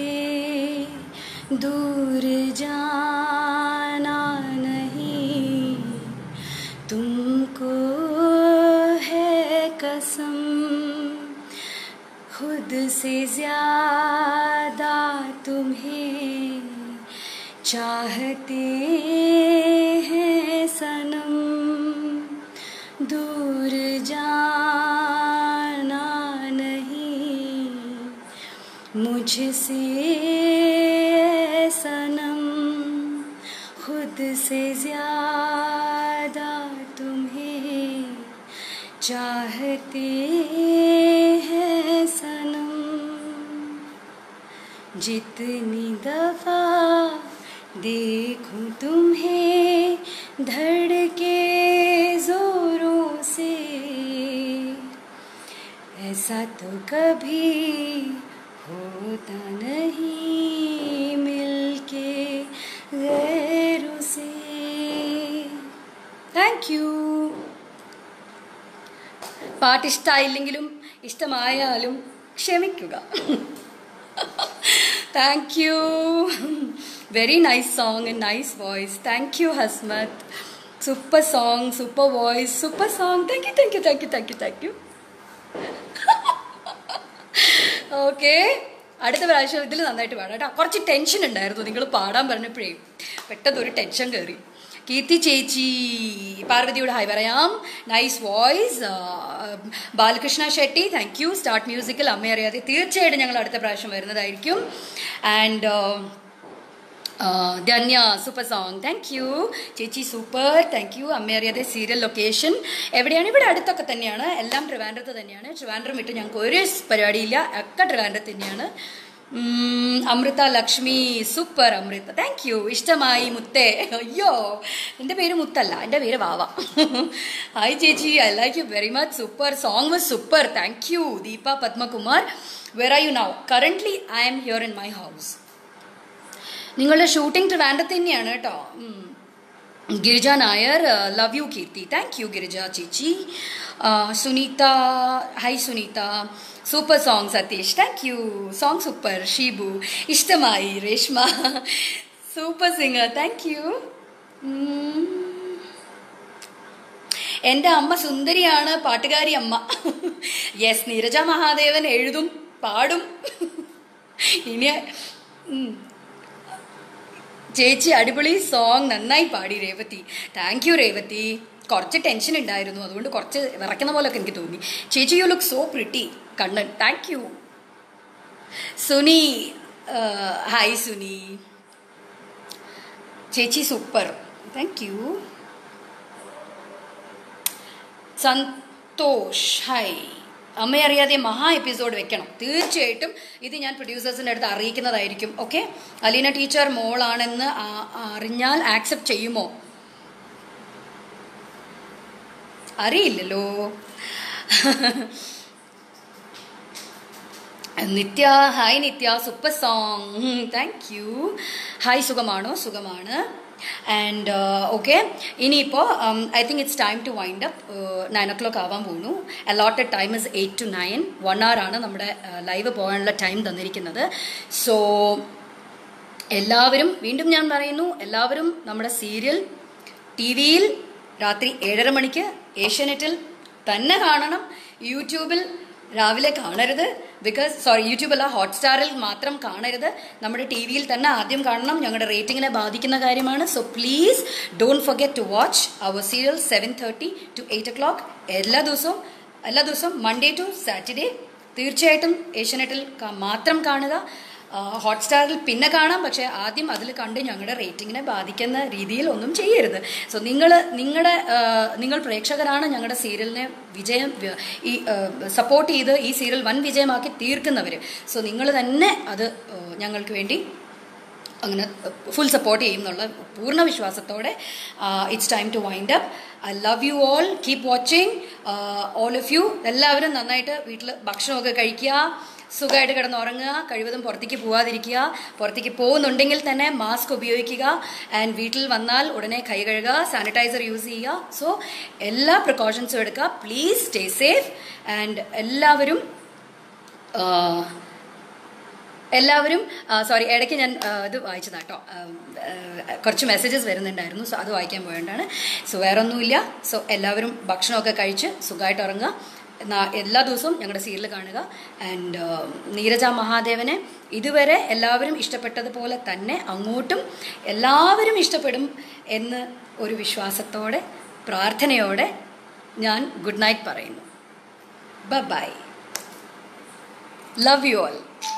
दूर जाना नहीं तुमको है कसम से ज्यादा तुम्हें चाहते हैं सनम दूर जाना नहीं मुझसे सनम खुद से ज्यादा तुम्हें चाहते हैं सनम जितनी दफा देखूं तुम्हें धड़के जोरों से ऐसा तो कभी होता नहीं मिलके गैरों से താങ്ക് യു പാട്ട് ഇഷ്ടമായില്ലെങ്കിലും ഇഷ്ടമായാലും ക്ഷമിക്കുക thank you very nice song and nice voice thank you Hasmath super song super voice super song thank you thank you thank you thank you thank you okay അടുത്ത പ്രാവശ്യം ഇതിൽ നന്നായിട്ട് പാടാം കേട്ടോ കുറച്ച് ടെൻഷൻ ഉണ്ടായിരുന്നു നിങ്ങൾ പാടാൻ പറഞ്ഞപ്പോഴേ പെട്ടെന്ന് ഒരു ടെൻഷൻ കയറി കീർത്തി ചേച്ചി പാർവതിയോട് ഹായ് പറയാം nice voice Balakrishna Shetty thank you start മ്യൂസിക്കിൽ അമ്മ അറിയാതെ തീർച്ചയായിട്ടും ഞങ്ങൾ അടുത്ത പ്രാവശ്യം വരുന്നതായിരിക്കും and Dhanya super song thank you ചേച്ചി super thank you Amma Ariyathe serial location എവിടെയാണ് ഇവിടെ അടുത്തൊക്കെ തന്നെയാണ് എല്ലാം ട്രിവാൻഡ്രത്ത് തന്നെയാണ് ട്രിവാൻഡ്രം വിട്ട് ഞങ്ങൾക്ക് ഒരു പരിപാടിയില്ല ഒക്കെ ട്രിവാൻഡ്രത്ത് തന്നെയാണ് ഉം, Amrutha Lakshmi super Amrutha thank you ഇഷ്ടമായി മുത്തേ അയ്യോ എൻ്റെ പേര് മുത്തല്ല എൻ്റെ പേര് വാവ ഹായ് ചേച്ചി I like you very much super song was super thank you Deepa Padmakumar where are you now currently I am here in my house നിങ്ങളുടെ ഷൂട്ടിംഗ് ട്രിവാൻഡ്രത്ത് തന്നെയാണ് കേട്ടോ ഉം. Girija Nair love you Keerthi thank you Girija ചേച്ചി ആ, Suneetha hi Suneetha super song Satheesh thank you song super Sheebu ഇഷ്ടമായി Reshma super singer thank you എൻ്റെ അമ്മ സുന്ദരിയാണ് പാട്ടുകാരി അമ്മ യെസ് നീരജ മഹാദേവൻ എഴുതും പാടും ഇനി ഉം. ചേച്ചി അടിപൊളി സോങ് നന്നായി പാടി രേവതി താങ്ക് യു രേവതി കുറച്ച് ടെൻഷൻ ഉണ്ടായിരുന്നു അതുകൊണ്ട് കുറച്ച് വിറയ്ക്കുന്ന പോലൊക്കെ എനിക്ക് തോന്നി ചേച്ചി you look so pretty Kannan thank you Suni hi Suni ചേച്ചി super thank you Santhosh hi Ammayariyathe മഹാ എപ്പിസോഡ് വെക്കണം തീർച്ചയായിട്ടും ഇത് ഞാൻ പ്രൊഡ്യൂസേഴ്സിൻ്റെ അടുത്ത് അറിയിക്കുന്നതായിരിക്കും ഓക്കെ അലീന ടീച്ചർ മോളാണെന്ന് ആ- അറിഞ്ഞാൽ ആക്സെപ്റ്റ് ചെയ്യുമോ അറിയില്ലല്ലോ Nithya hi Nithya super song thank you hi സുഖമാണോ സുഖമാണ് ആൻഡ് ഓക്കെ ഇനിയിപ്പോൾ I think it's time to wind up nine o'clock ആവാൻ പോകുന്നു allotted time is eight to nine one hour ആണ് നമ്മുടെ ലൈവ് പോകാനുള്ള ടൈം തന്നിരിക്കുന്നത് സോ എല്ലാവരും വീണ്ടും ഞാൻ പറയുന്നു എല്ലാവരും നമ്മുടെ സീരിയൽ ടി വിയിൽ രാത്രി ഏഴര മണിക്ക് ഏഷ്യാനെറ്റിൽ തന്നെ കാണണം യൂട്യൂബിൽ രാവിലെ കാണരുത് ബിക്കോസ് സോറി യൂട്യൂബല്ല ഹോട്ട്സ്റ്റാറിൽ മാത്രം കാണരുത് നമ്മുടെ ടി വിയിൽ തന്നെ ആദ്യം കാണണം ഞങ്ങളുടെ റേറ്റിങ്ങിനെ ബാധിക്കുന്ന കാര്യമാണ് so please don't forget to watch our serial seven thirty to eight o'clock എല്ലാ ദിവസവും എല്ലാ ദിവസവും മൺഡേ ടു സാറ്റർഡേ തീർച്ചയായിട്ടും ഏഷ്യാനെറ്റിൽ ക- മാത്രം കാണുക ഹോട്ട്സ്റ്റാറിൽ പിന്നെ കാണാം പക്ഷേ ആദ്യം അതിൽ കണ്ട് ഞങ്ങളുടെ റേറ്റിങ്ങിനെ ബാധിക്കുന്ന രീതിയിൽ ഒന്നും ചെയ്യരുത് സോ നിങ്ങൾ നിങ്ങളുടെ നിങ്ങൾ പ്രേക്ഷകരാണ് ഞങ്ങളുടെ സീരിയലിനെ വിജയം വ- ഈ സപ്പോർട്ട് ചെയ്ത് ഈ സീരിയൽ വൻ വിജയമാക്കി തീർക്കുന്നവർ സോ നിങ്ങൾ തന്നെ അത് ആ, ഞങ്ങൾക്ക് വേണ്ടി അങ്ങനെ ഫുൾ സപ്പോർട്ട് ചെയ്യും എന്നുള്ള പൂർണ്ണ വിശ്വാസത്തോടെ it's time to wind up I love you all keep watching all of you എല്ലാവരും നന്നായിട്ട് വീട്ടിൽ ഭക്ഷണമൊക്കെ കഴിക്കുക സുഖമായിട്ട് കിടന്നുറങ്ങുക കഴിവതും പുറത്തേക്ക് പോവാതിരിക്കുക പുറത്തേക്ക് പോകുന്നുണ്ടെങ്കിൽ തന്നെ മാസ്ക് ഉപയോഗിക്കുക ആൻഡ് വീട്ടിൽ വന്നാൽ ഉടനെ കൈ കഴുകുക സാനിറ്റൈസർ യൂസ് ചെയ്യുക സോ എല്ലാ പ്രിക്കോഷൻസും എടുക്കുക പ്ലീസ് സ്റ്റേ സേഫ് ആൻഡ് എല്ലാവരും ആ, എല്ലാവരും സോറി ഇടയ്ക്ക് ഞാൻ ആ, ഇത് വായിച്ചതാ കേട്ടോ കുറച്ച് മെസ്സേജസ് വരുന്നുണ്ടായിരുന്നു സോ അത് വായിക്കാൻ പോയതുകൊണ്ടാണ് സോ വേറെ ഒന്നുമില്ല സോ എല്ലാവരും ഭക്ഷണമൊക്കെ കഴിച്ച് സുഖമായിട്ട് ഉറങ്ങുക നാ- എല്ലാ ദിവസവും ഞങ്ങളുടെ സീരിയൽ കാണുക ആൻഡ് നീരജ മഹാദേവനെ ഇതുവരെ എല്ലാവരും ഇഷ്ടപ്പെട്ടതുപോലെ തന്നെ അങ്ങോട്ടും എല്ലാവരും ഇഷ്ടപ്പെടും എന്ന് ഒരു വിശ്വാസത്തോടെ പ്രാർത്ഥനയോടെ ഞാൻ ഗുഡ് നൈറ്റ് പറയുന്നു ബൈ ലവ് യു ഓൾ